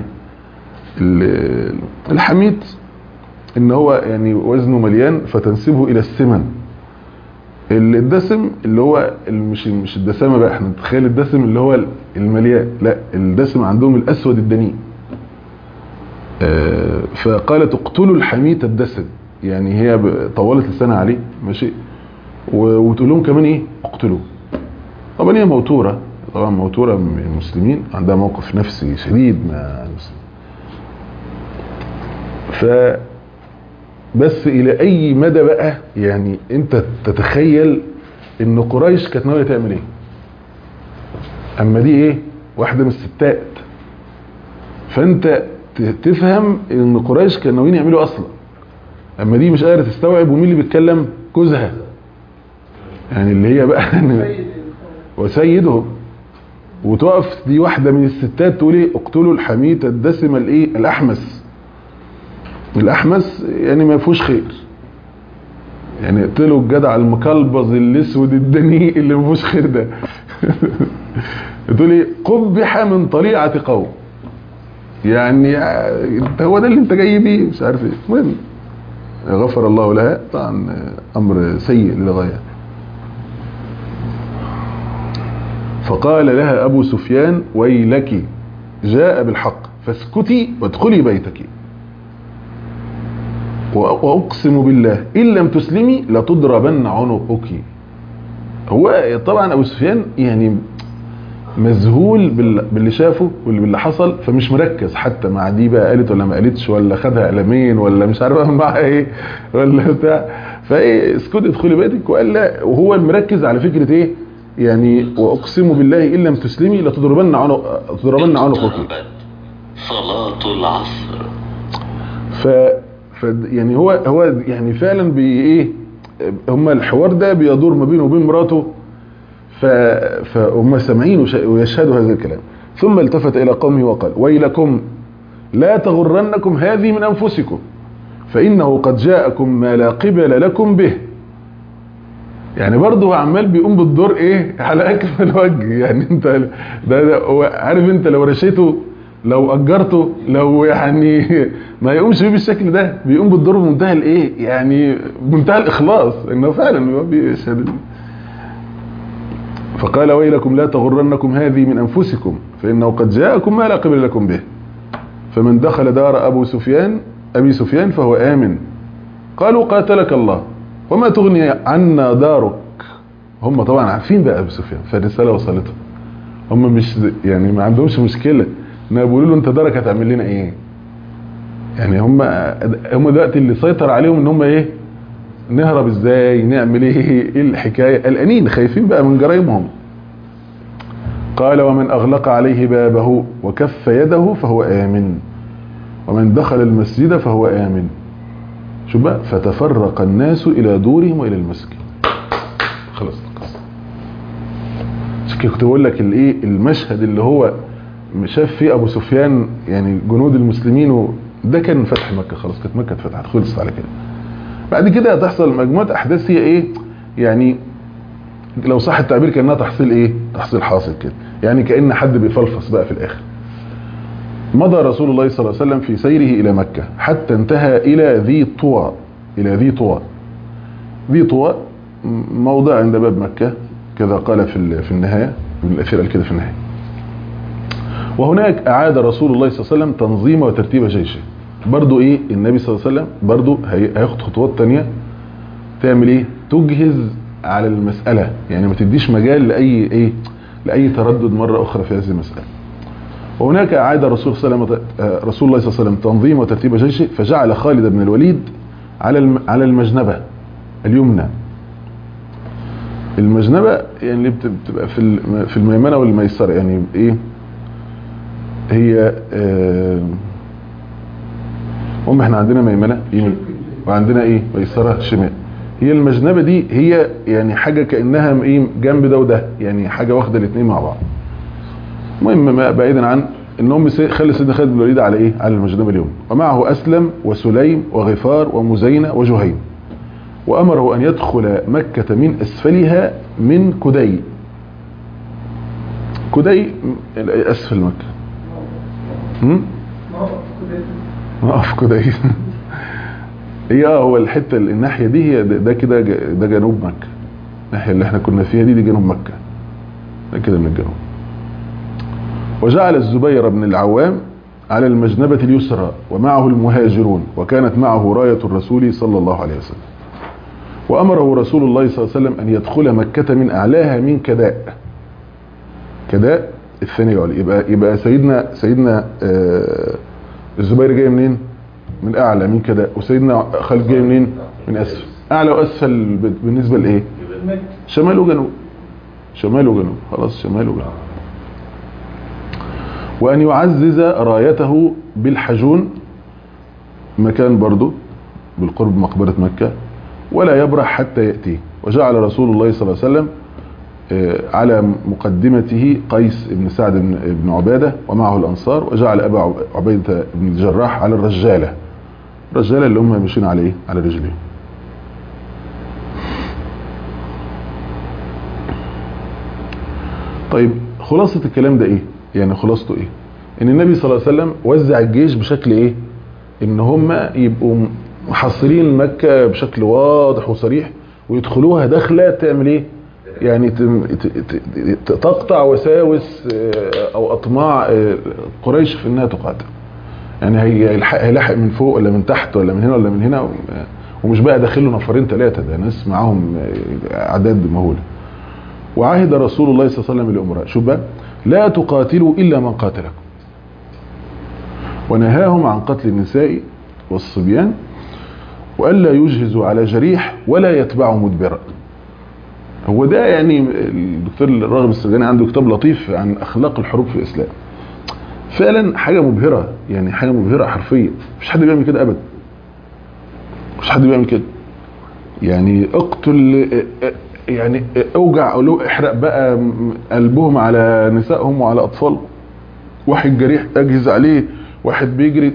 S2: الحميد ان هو يعني وزنه مليان فتنسبه الى السمن الدسم اللي هو مش مش الدسامه بقى احنا نتخيل الدسم اللي هو المليان لا الدسم عندهم الاسود الدنيء فقالت اقتلوا الحميد الدسم يعني هي طولت لسانها عليه ماشي وتقول لهم كمان ايه اقتلوه طبعا هي موتوره طبعا موتوره من المسلمين عندها موقف نفسي شديد مع المسلمين ف بس الى اي مدى بقى يعني انت تتخيل ان قريش كانت ناويه تعمل ايه اما دي ايه واحده من الستات فانت تفهم ان قريش كانوا ناويين يعملوا اصلا اما دي مش قادره تستوعب ومين اللي بيتكلم جوزها يعني اللي هي بقى وسيدهم وتقف دي واحده من الستات تقول ايه اقتلوا الحميد الدسم الايه الاحمس الاحمس يعني ما فيهوش خير يعني اقتلوا الجدع المكلبز الاسود الدنيء اللي ما فيهوش خير ده تقول ايه قبح من طليعه قوم يعني انت هو ده اللي انت جاي بيه مش عارف ايه المهم غفر الله لها طبعا امر سيء للغايه فقال لها ابو سفيان ويلك جاء بالحق فاسكتي وادخلي بيتك واقسم بالله ان لم تسلمي لتضربن عنقك هو طبعا ابو سفيان يعني مذهول باللي شافه واللي باللي حصل فمش مركز حتى مع دي بقى قالت ولا ما قالتش ولا خدها قلمين ولا مش عارف معاها ايه ولا بتاع فايه اسكتي ادخلي بيتك وقال لا وهو مركز على فكره ايه يعني واقسم بالله ان لم تسلمي لتضربن عنق تضربن عنقك
S5: صلاه العصر
S2: ف ف يعني هو هو يعني فعلا بي ايه هم الحوار ده بيدور ما بينه وبين مراته ف فهم سامعين ويشهدوا هذا الكلام ثم التفت الى قومه وقال ويلكم لا تغرنكم هذه من انفسكم فانه قد جاءكم ما لا قبل لكم به يعني برضه هو عمال بيقوم بالدور ايه على اكمل وجه يعني انت ده, ده هو عارف انت لو رشيته لو اجرته لو يعني ما يقومش بيه بالشكل ده بيقوم بالدور بمنتهى الايه يعني بمنتهى الاخلاص انه فعلا هو بيشهد فقال ويلكم لا تغرنكم هذه من انفسكم فانه قد جاءكم ما لا قبل لكم به فمن دخل دار ابو سفيان ابي سفيان فهو امن قالوا قاتلك الله وما تغني عنا دارك هم طبعا عارفين بقى ابو سفيان فالرساله وصلتهم هم مش يعني ما عندهمش مشكله ان بيقولوا له انت دارك هتعمل لنا ايه يعني هم هم دلوقتي اللي سيطر عليهم ان هم ايه نهرب ازاي نعمل ايه ايه الحكايه قلقانين خايفين بقى من جرايمهم قال ومن اغلق عليه بابه وكف يده فهو امن ومن دخل المسجد فهو آمن شوف بقى فتفرق الناس إلى دورهم وإلى المسجد خلاص القصة عشان كده كنت بقول لك الايه المشهد اللي هو شاف فيه ابو سفيان يعني جنود المسلمين و... ده كان فتح مكه خلاص كانت مكه اتفتحت خلصت على كده بعد كده هتحصل مجموعه احداث هي ايه يعني لو صح التعبير كانها تحصيل ايه تحصيل حاصل كده يعني كان حد بيفلفص بقى في الاخر مضى رسول الله صلى الله عليه وسلم في سيره الى مكه حتى انتهى الى ذي طوى الى ذي طوى ذي طوى موضع عند باب مكه كذا قال في في النهايه ابن الاثير قال كده في النهايه وهناك اعاد رسول الله صلى الله عليه وسلم تنظيم وترتيب جيشه برضو ايه النبي صلى الله عليه وسلم برضو هياخد خطوات تانية تعمل ايه تجهز على المسألة يعني ما تديش مجال لأي ايه لأي تردد مرة أخرى في هذه المسألة وهناك أعاد رسول, صلى الله رسول الله صلى الله عليه وسلم تنظيم وترتيب جيشه فجعل خالد بن الوليد على على المجنبة اليمنى المجنبة يعني اللي بتبقى في في الميمنة والميسرة يعني ايه هي اه هم احنا عندنا ميمنة يمين وعندنا ايه ميسرة شمال هي المجنبة دي هي يعني حاجة كأنها ايه جنب ده وده يعني حاجة واخدة الاثنين مع بعض المهم ما بعيدا عن ان هم خلي سيدنا خالد بن الوليد على ايه على المجنبة اليوم ومعه اسلم وسليم وغفار ومزينة وجهيم وامره ان يدخل مكة من اسفلها من كدي كدي اسفل مكة هم؟ موقف كدي هي اه هو الحته الناحيه دي هي ده كده ده جنوب مكه الناحيه اللي احنا كنا فيها دي دي جنوب مكه ده كده من الجنوب وجعل الزبير بن العوام على المجنبة اليسرى ومعه المهاجرون وكانت معه راية الرسول صلى الله عليه وسلم وأمره رسول الله صلى الله عليه وسلم أن يدخل مكة من أعلاها من كداء كداء الثانية يبقى يبقى سيدنا سيدنا آه الزبير جاي منين من اعلى من كده وسيدنا خالد جاي منين من اسفل اعلى واسفل بالنسبه لايه شمال وجنوب شمال وجنوب خلاص شمال وجنوب وان يعزز رايته بالحجون مكان برضه بالقرب مقبره مكه ولا يبرح حتى ياتيه وجعل رسول الله صلى الله عليه وسلم على مقدمته قيس بن سعد بن عبادة ومعه الأنصار وجعل أبا عبيدة بن الجراح على الرجالة الرجالة اللي هم ماشيين على إيه؟ على رجلين طيب خلاصة الكلام ده إيه يعني خلاصته إيه إن النبي صلى الله عليه وسلم وزع الجيش بشكل إيه إن هم يبقوا محصرين مكة بشكل واضح وصريح ويدخلوها داخلة تعمل إيه يعني تقطع وساوس او اطماع قريش في انها تقاتل يعني هيلاحق من فوق ولا من تحت ولا من هنا ولا من هنا ومش بقى داخله نفرين ثلاثه ده ناس معاهم اعداد مهوله وعهد رسول الله صلى الله عليه وسلم الامراء شوف بقى لا تقاتلوا الا من قاتلكم ونهاهم عن قتل النساء والصبيان والا يجهزوا على جريح ولا يتبعوا مدبرا هو ده يعني الدكتور الراغب السرجاني عنده كتاب لطيف عن اخلاق الحروب في الاسلام فعلا حاجه مبهره يعني حاجه مبهره حرفيا مفيش حد بيعمل كده ابدا مفيش حد بيعمل كده يعني اقتل يعني اوجع او احرق بقى قلبهم على نسائهم وعلى اطفالهم واحد جريح اجهز عليه واحد بيجري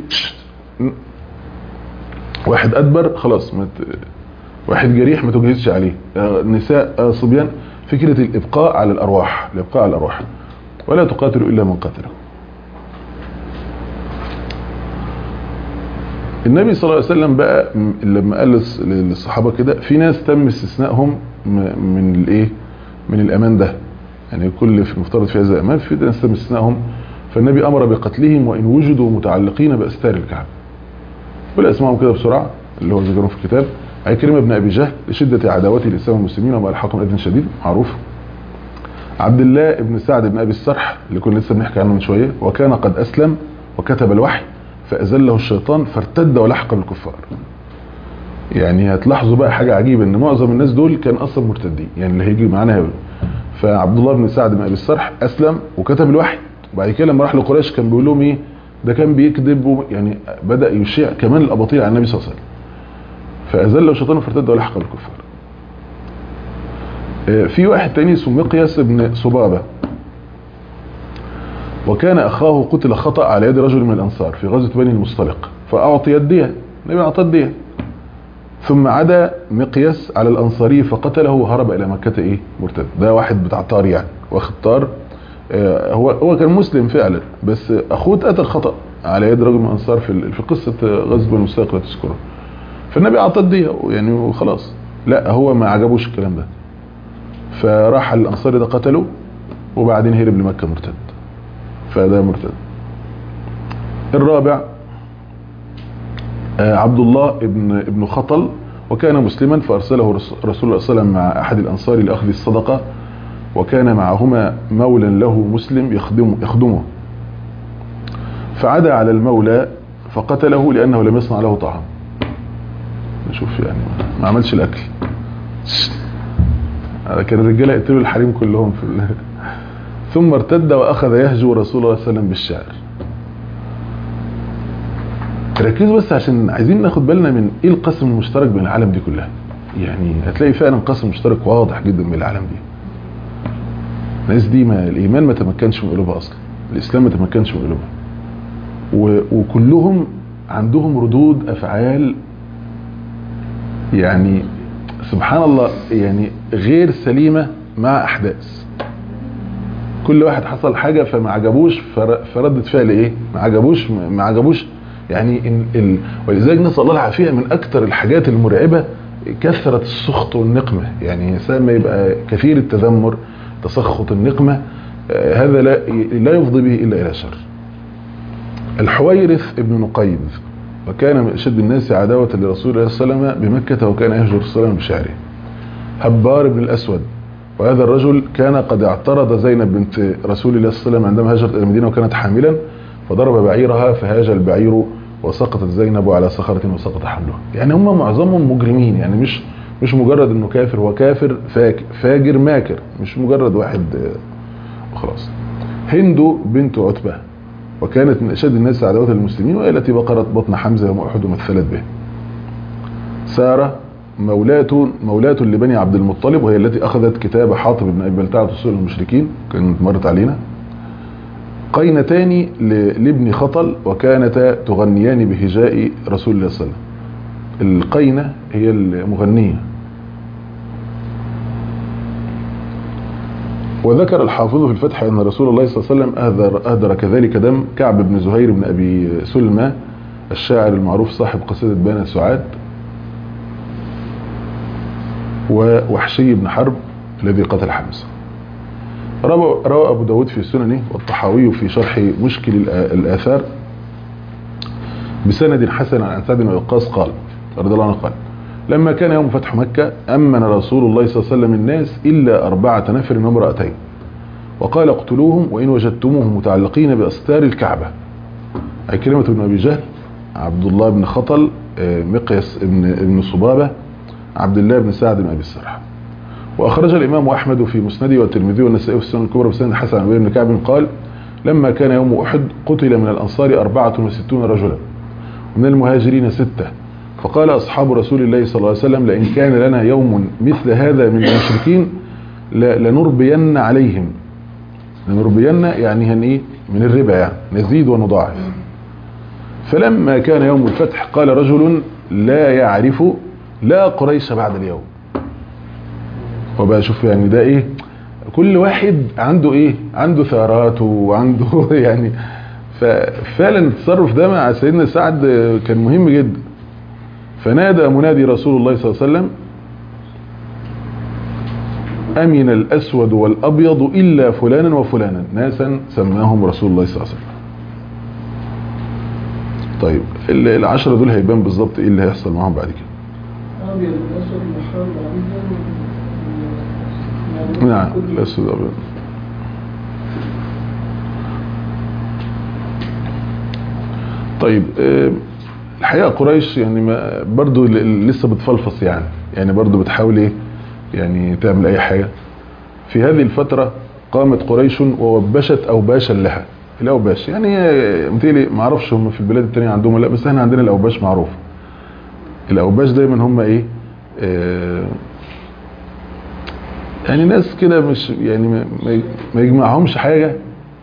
S2: واحد ادبر خلاص ما واحد جريح ما تجهزش عليه نساء صبيان فكرة الإبقاء على الأرواح الإبقاء على الأرواح ولا تقاتلوا إلا من قتله النبي صلى الله عليه وسلم بقى لما قال للصحابة كده في ناس تم استثنائهم من الايه من الامان ده يعني كل في المفترض في هذا الامان في ناس تم استثنائهم فالنبي امر بقتلهم وان وجدوا متعلقين باستار الكعبه كل اسمائهم كده بسرعه اللي هو ذكرهم في الكتاب عكرمة بن أبي جهل لشدة عداوته للإسلام والمسلمين وما ألحقهم أذن شديد معروف عبد الله بن سعد بن أبي السرح اللي كنا لسه بنحكي عنه من شوية وكان قد أسلم وكتب الوحي فأزله الشيطان فارتد ولحق بالكفار يعني هتلاحظوا بقى حاجة عجيبة ان معظم الناس دول كان اصلا مرتدين يعني اللي هيجي معانا هيقول فعبد الله بن سعد بن ابي السرح اسلم وكتب الوحي وبعد كده لما راح لقريش كان بيقول لهم ايه ده كان بيكذب و- يعني بدا يشيع كمان الاباطيل على النبي صلى الله عليه وسلم فازله شيطانه فارتد ولحق بالكفار آه، في واحد تاني اسمه مقياس بن صبابه وكان اخاه قتل خطا على يد رجل من الانصار في غزوه بني المصطلق فاعطي الديه النبي اعطى الديه ثم عدا مقياس على الانصاري فقتله وهرب الى مكه ايه مرتد ده واحد بتاع طار يعني واخد طار آه، هو هو كان مسلم فعلا بس اخوه اتقتل خطا على يد رجل من الانصار في ال- في قصه آه، غزوه بني المصطلق لا تذكرها فالنبي اعطى الديه يعني وخلاص لا هو ما عجبوش الكلام ده فراح الانصاري ده قتله وبعدين هرب لمكه مرتد فده مرتد الرابع آه، عبد الله ابن ابن خطل وكان مسلما فارسله رس- رسول الله صلى الله عليه وسلم مع احد الانصار لاخذ الصدقه وكان معهما مولى له مسلم يخدم يخدمه فعدا على المولى فقتله لانه لم يصنع له طعام شوف يعني ما عملش الاكل هذا كان الرجاله يقتلوا الحريم كلهم في ال... ثم ارتد واخذ يهجو رسول الله صلى الله عليه وسلم بالشعر ركزوا بس عشان عايزين ناخد بالنا من ايه القسم المشترك بين العالم دي كلها يعني هتلاقي فعلا قسم مشترك واضح جدا بين العالم دي الناس دي ما الايمان ما تمكنش من قلوبها اصلا الاسلام ما تمكنش من قلوبها و... وكلهم عندهم ردود افعال يعني سبحان الله يعني غير سليمة مع احداث كل واحد حصل حاجة فما عجبوش فر- فردة فعل ايه ما عجبوش ما عجبوش يعني ال... ال... ولذلك نسأل الله العافية من اكتر الحاجات المرعبة كثرة السخط والنقمة يعني الانسان ما يبقى كثير التذمر تسخط النقمة آه، هذا لا لا يفضي به الا الى شر الحويرث ابن نقيب وكان من اشد الناس عداوة لرسول الله صلى الله عليه وسلم بمكة وكان يهجر الرسول صلى الله عليه وسلم بشعره هبار بن الاسود وهذا الرجل كان قد اعترض زينب بنت رسول الله صلى الله عليه وسلم عندما هاجرت الى المدينة وكانت حاملا فضرب بعيرها فهاج البعير وسقطت زينب على صخرة وسقط حملها يعني هم معظمهم مجرمين يعني مش مش مجرد انه كافر هو كافر فاك فاجر ماكر مش مجرد واحد آه، وخلاص هند بنت عتبة وكانت من اشد الناس عداوة للمسلمين وهي التي بقرت بطن حمزة يوم احد ومثلت به سارة مولاة مولاة لبني عبد المطلب وهي التي اخذت كتاب حاطب بن ابي بلتعة تصل المشركين كانت مرت علينا قينتان ل- لابن خطل وكانتا تغنيان بهجاء رسول الله صلى الله عليه وسلم القينة هي المغنية وذكر الحافظ في الفتح أن رسول الله صلى الله عليه وسلم أهدر, أهدر كذلك دم كعب بن زهير بن أبي سلمى الشاعر المعروف صاحب قصيدة بين السعاد ووحشي بن حرب الذي قتل حمزة روى روى أبو داود في سننه والطحاوي في شرح مشكل الآ- الآثار بسند حسن عن سعد بن وقاص قال رضي الله عنه قال لما كان يوم فتح مكة أمن رسول الله صلى الله عليه وسلم الناس إلا أربعة نفر وامرأتين وقال اقتلوهم وإن وجدتموهم متعلقين بأستار الكعبة عكرمة بن أبي جهل عبد الله بن خطل آه، مقيس بن, بن صبابة عبد الله بن سعد بن أبي السرح وأخرج الإمام أحمد في مسنده والترمذي والنسائي في السنن الكبرى بسند حسن عن أبي بن كعب قال لما كان يوم أحد قتل من الأنصار أربعة وستون رجلا ومن المهاجرين ستة فقال أصحاب رسول الله صلى الله عليه وسلم لئن كان لنا يوم مثل هذا من المشركين ل- لنربين عليهم لنربين يعني هن إيه من الربا يعني نزيد ونضاعف فلما كان يوم الفتح قال رجل لا يعرف لا قريش بعد اليوم وبقى شوف يعني ده ايه كل واحد عنده ايه عنده ثاراته وعنده يعني ففعلا التصرف ده مع سيدنا سعد كان مهم جدا فنادى منادي رسول الله صلى الله عليه وسلم أمن الأسود والأبيض إلا فلانا وفلانا ناسا سماهم رسول الله صلى الله عليه وسلم طيب ال- العشرة دول هيبان بالظبط ايه اللي هيحصل معاهم بعد كده
S3: أبيض الأسود المحرم بعيدا
S2: نعم الأسود والأبيض طيب آه، الحقيقة قريش يعني ما برضو ل- ل- لسه بتفلفص يعني يعني برضو بتحاول ايه يعني تعمل اي حاجة في هذه الفترة قامت قريش ووبشت اوباشا لها الاوباش يعني متهيألي ما اعرفش هم في البلاد التانية عندهم ولا لا بس احنا عندنا الاوباش معروف الاوباش دايما هم ايه آه، يعني ناس كده مش يعني ما- ما ما يجمعهمش حاجه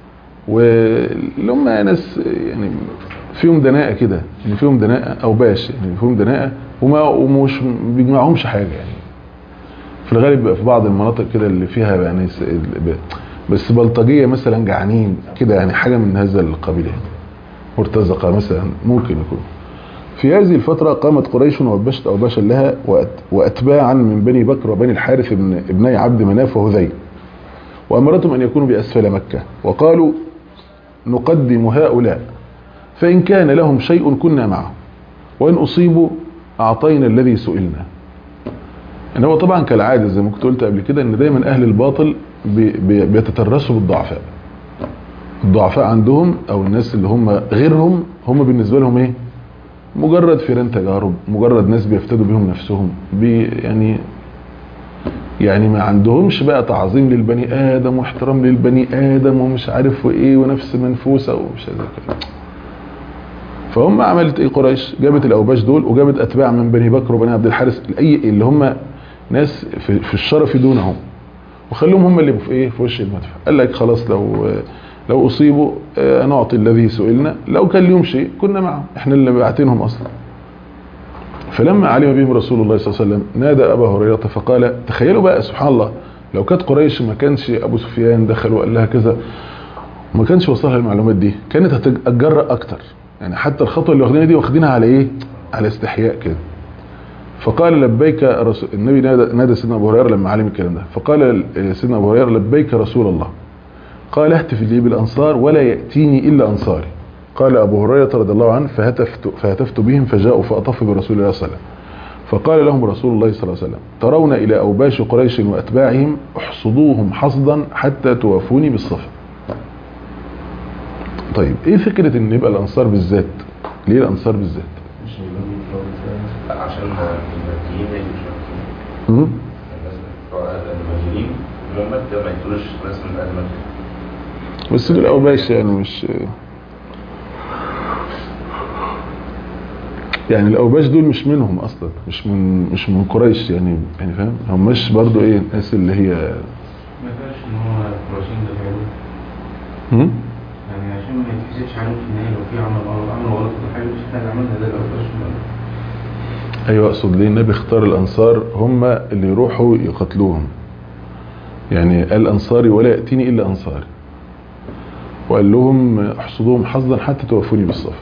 S2: واللي هم ناس يعني فيهم دناءه كده يعني فيهم دناءه اوباش يعني فيهم دناءه وما ومش بيجمعهمش حاجه يعني في الغالب بيبقى في بعض المناطق كده اللي فيها يعني س- ب- بس بلطجيه مثلا جعانين كده يعني حاجه من هذا القبيل يعني مرتزقه مثلا ممكن يكون في هذه الفترة قامت قريش وبشت أوباشا لها وأت- وأتباعا من بني بكر وبني الحارث بن ابني عبد مناف وهذيل وأمرتهم أن يكونوا بأسفل مكة وقالوا نقدم هؤلاء فإن كان لهم شيء كنا معهم وإن أصيبوا أعطينا الذي سئلنا إن هو طبعا كالعادة زي ما كنت قلت قبل كده إن دايما أهل الباطل بي بي بيتترسوا بالضعفاء الضعفاء عندهم أو الناس اللي هم غيرهم هم بالنسبة لهم إيه مجرد فيران تجارب مجرد ناس بيفتدوا بيهم نفسهم بي يعني يعني ما عندهمش بقى تعظيم للبني ادم واحترام للبني ادم ومش عارف وايه ونفس منفوسه ومش عارف كده فهم عملت ايه قريش جابت الاوباش دول وجابت اتباع من بني بكر وبني عبد الحارث اي اللي هم ناس في, في الشرف دونهم وخلوهم هم اللي في ايه في وش المدفع قال لك خلاص لو لو اصيبوا آه، نعطي الذي سئلنا لو كان لهم شيء كنا معهم احنا اللي باعتينهم اصلا فلما علم بهم رسول الله صلى الله عليه وسلم نادى ابا هريره فقال تخيلوا بقى سبحان الله لو كانت قريش ما كانش ابو سفيان دخل وقال لها كذا ما كانش وصلها المعلومات دي كانت هتتجرأ اكتر يعني حتى الخطوه اللي واخدينها دي واخدينها على ايه على استحياء كده فقال لبيك رسول النبي نادى, نادى سيدنا ابو هريره لما علم الكلام ده فقال سيدنا ابو هريره لبيك رسول الله قال اهتف لي بالانصار ولا ياتيني الا انصاري قال ابو هريره رضي الله عنه فهتفت فهتفت بهم فجاءوا فاطفوا برسول الله صلى الله عليه وسلم فقال لهم رسول الله صلى الله عليه وسلم ترون الى اوباش قريش واتباعهم احصدوهم حصدا حتى توافوني بالصفا طيب ايه فكره ان يبقى الانصار بالذات ليه الانصار بالذات
S4: مش هيبقى عشان المكيين اللي مش مكيين
S2: مم؟
S4: الناس بتوع المهاجرين من مكة ما يقتلوش ناس من أهل مكة
S2: بس دول اوباش يعني مش يعني الاوباش دول مش منهم اصلا مش من مش من قريش يعني يعني فاهم هم مش برضو ايه الناس اللي هي
S6: ما ينفعش ان هو الراشين ده فعله
S2: هم؟
S6: يعني عشان ما يتحسبش عليهم في النهايه لو في عمل غلط عمل غلط في حاجه مش احنا اللي عملنا ده لو مش
S2: ايوه اقصد ليه النبي اختار الانصار هم اللي يروحوا يقتلوهم يعني قال انصاري ولا ياتيني الا انصاري وقال لهم احصدوهم حظا حتى توفوني بالصف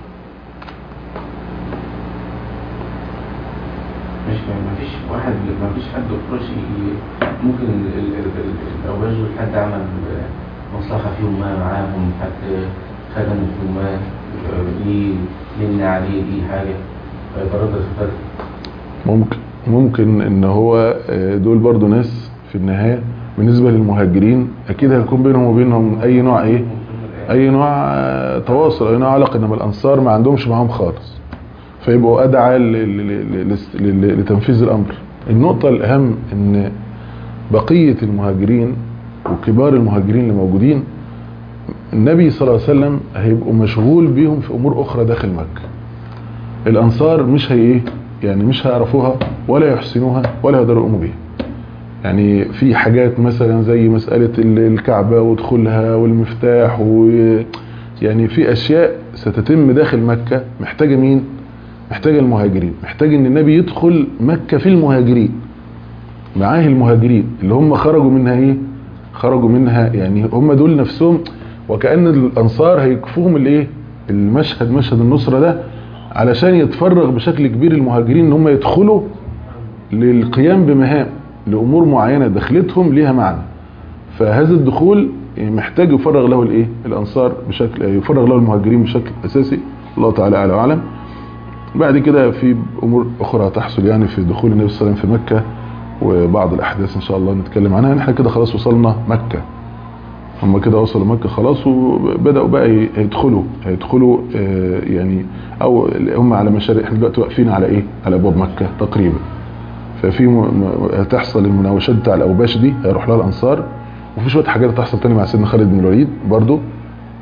S6: مش ما فيش واحد ما فيش حد قرشي ممكن ال- ال- ال- ال- الاوباش دول حد عمل مصلحه فيهم ما معاهم حد خدم فيهم ما آه، ليه من عليه دي حاجه فيتردد في ذلك
S2: ممكن ممكن ان هو آه، دول برضو ناس في النهاية بالنسبة للمهاجرين اكيد هيكون بينهم وبينهم اي نوع ايه اي نوع آه، تواصل اي نوع علاقة انما الانصار ما عندهمش معاهم خالص فيبقوا ادعى ل- ل- ل- ل- لتنفيذ الامر النقطة الاهم ان بقية المهاجرين وكبار المهاجرين اللي موجودين النبي صلى الله عليه وسلم هيبقوا مشغول بيهم في امور اخرى داخل مكة الانصار مش هي ايه يعني مش هيعرفوها ولا يحسنوها ولا يقدروا يقوموا بيها يعني في حاجات مثلا زي مسألة ال- الكعبة ودخولها والمفتاح و يعني في اشياء ستتم داخل مكة محتاجة مين محتاجة المهاجرين محتاج ان النبي يدخل مكة في المهاجرين معاه المهاجرين اللي هم خرجوا منها ايه خرجوا منها يعني هم دول نفسهم وكأن الانصار هيكفوهم الايه المشهد مشهد النصرة ده علشان يتفرغ بشكل كبير المهاجرين ان هم يدخلوا للقيام بمهام لامور معينة دخلتهم ليها معنى فهذا الدخول محتاج يفرغ له الايه الانصار بشكل يفرغ له المهاجرين بشكل اساسي الله تعالى اعلى واعلم بعد كده في امور اخرى تحصل يعني في دخول النبي صلى الله عليه وسلم في مكة وبعض الاحداث ان شاء الله نتكلم عنها احنا كده خلاص وصلنا مكة هم كده وصلوا مكة خلاص وبدأوا بقى هيدخلوا هيدخلوا آه، يعني او هم على مشارق احنا دلوقتي واقفين على ايه على ابواب مكة تقريبا ففي م- م- هتحصل المناوشات بتاع الاوباش دي هيروح لها الانصار وفي شويه حاجات هتحصل تاني مع سيدنا خالد بن الوليد برضو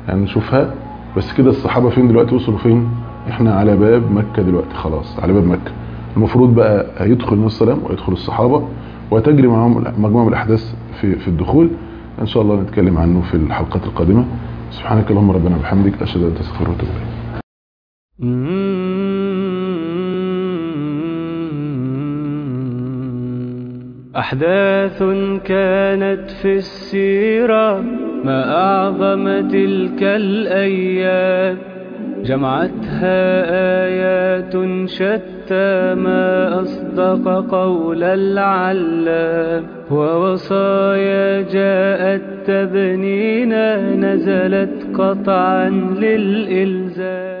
S2: يعني نشوفها بس كده الصحابة فين دلوقتي وصلوا فين احنا على باب مكة دلوقتي خلاص على باب مكة المفروض بقى هيدخل النبي صلى الله عليه وسلم ويدخل الصحابة وتجري معهم مجموعة من الأحداث في, في الدخول إن شاء الله نتكلم عنه في الحلقات القادمة سبحانك اللهم ربنا وبحمدك أشهد أن لا إله إلا أنت أستغفرك وأتوب إليك
S1: أحداث كانت في السيرة ما أعظم تلك الأيام جمعتها آيات شتى ما أصدق قول العلام ووصايا جاءت تبنينا نزلت قطعا للإلزام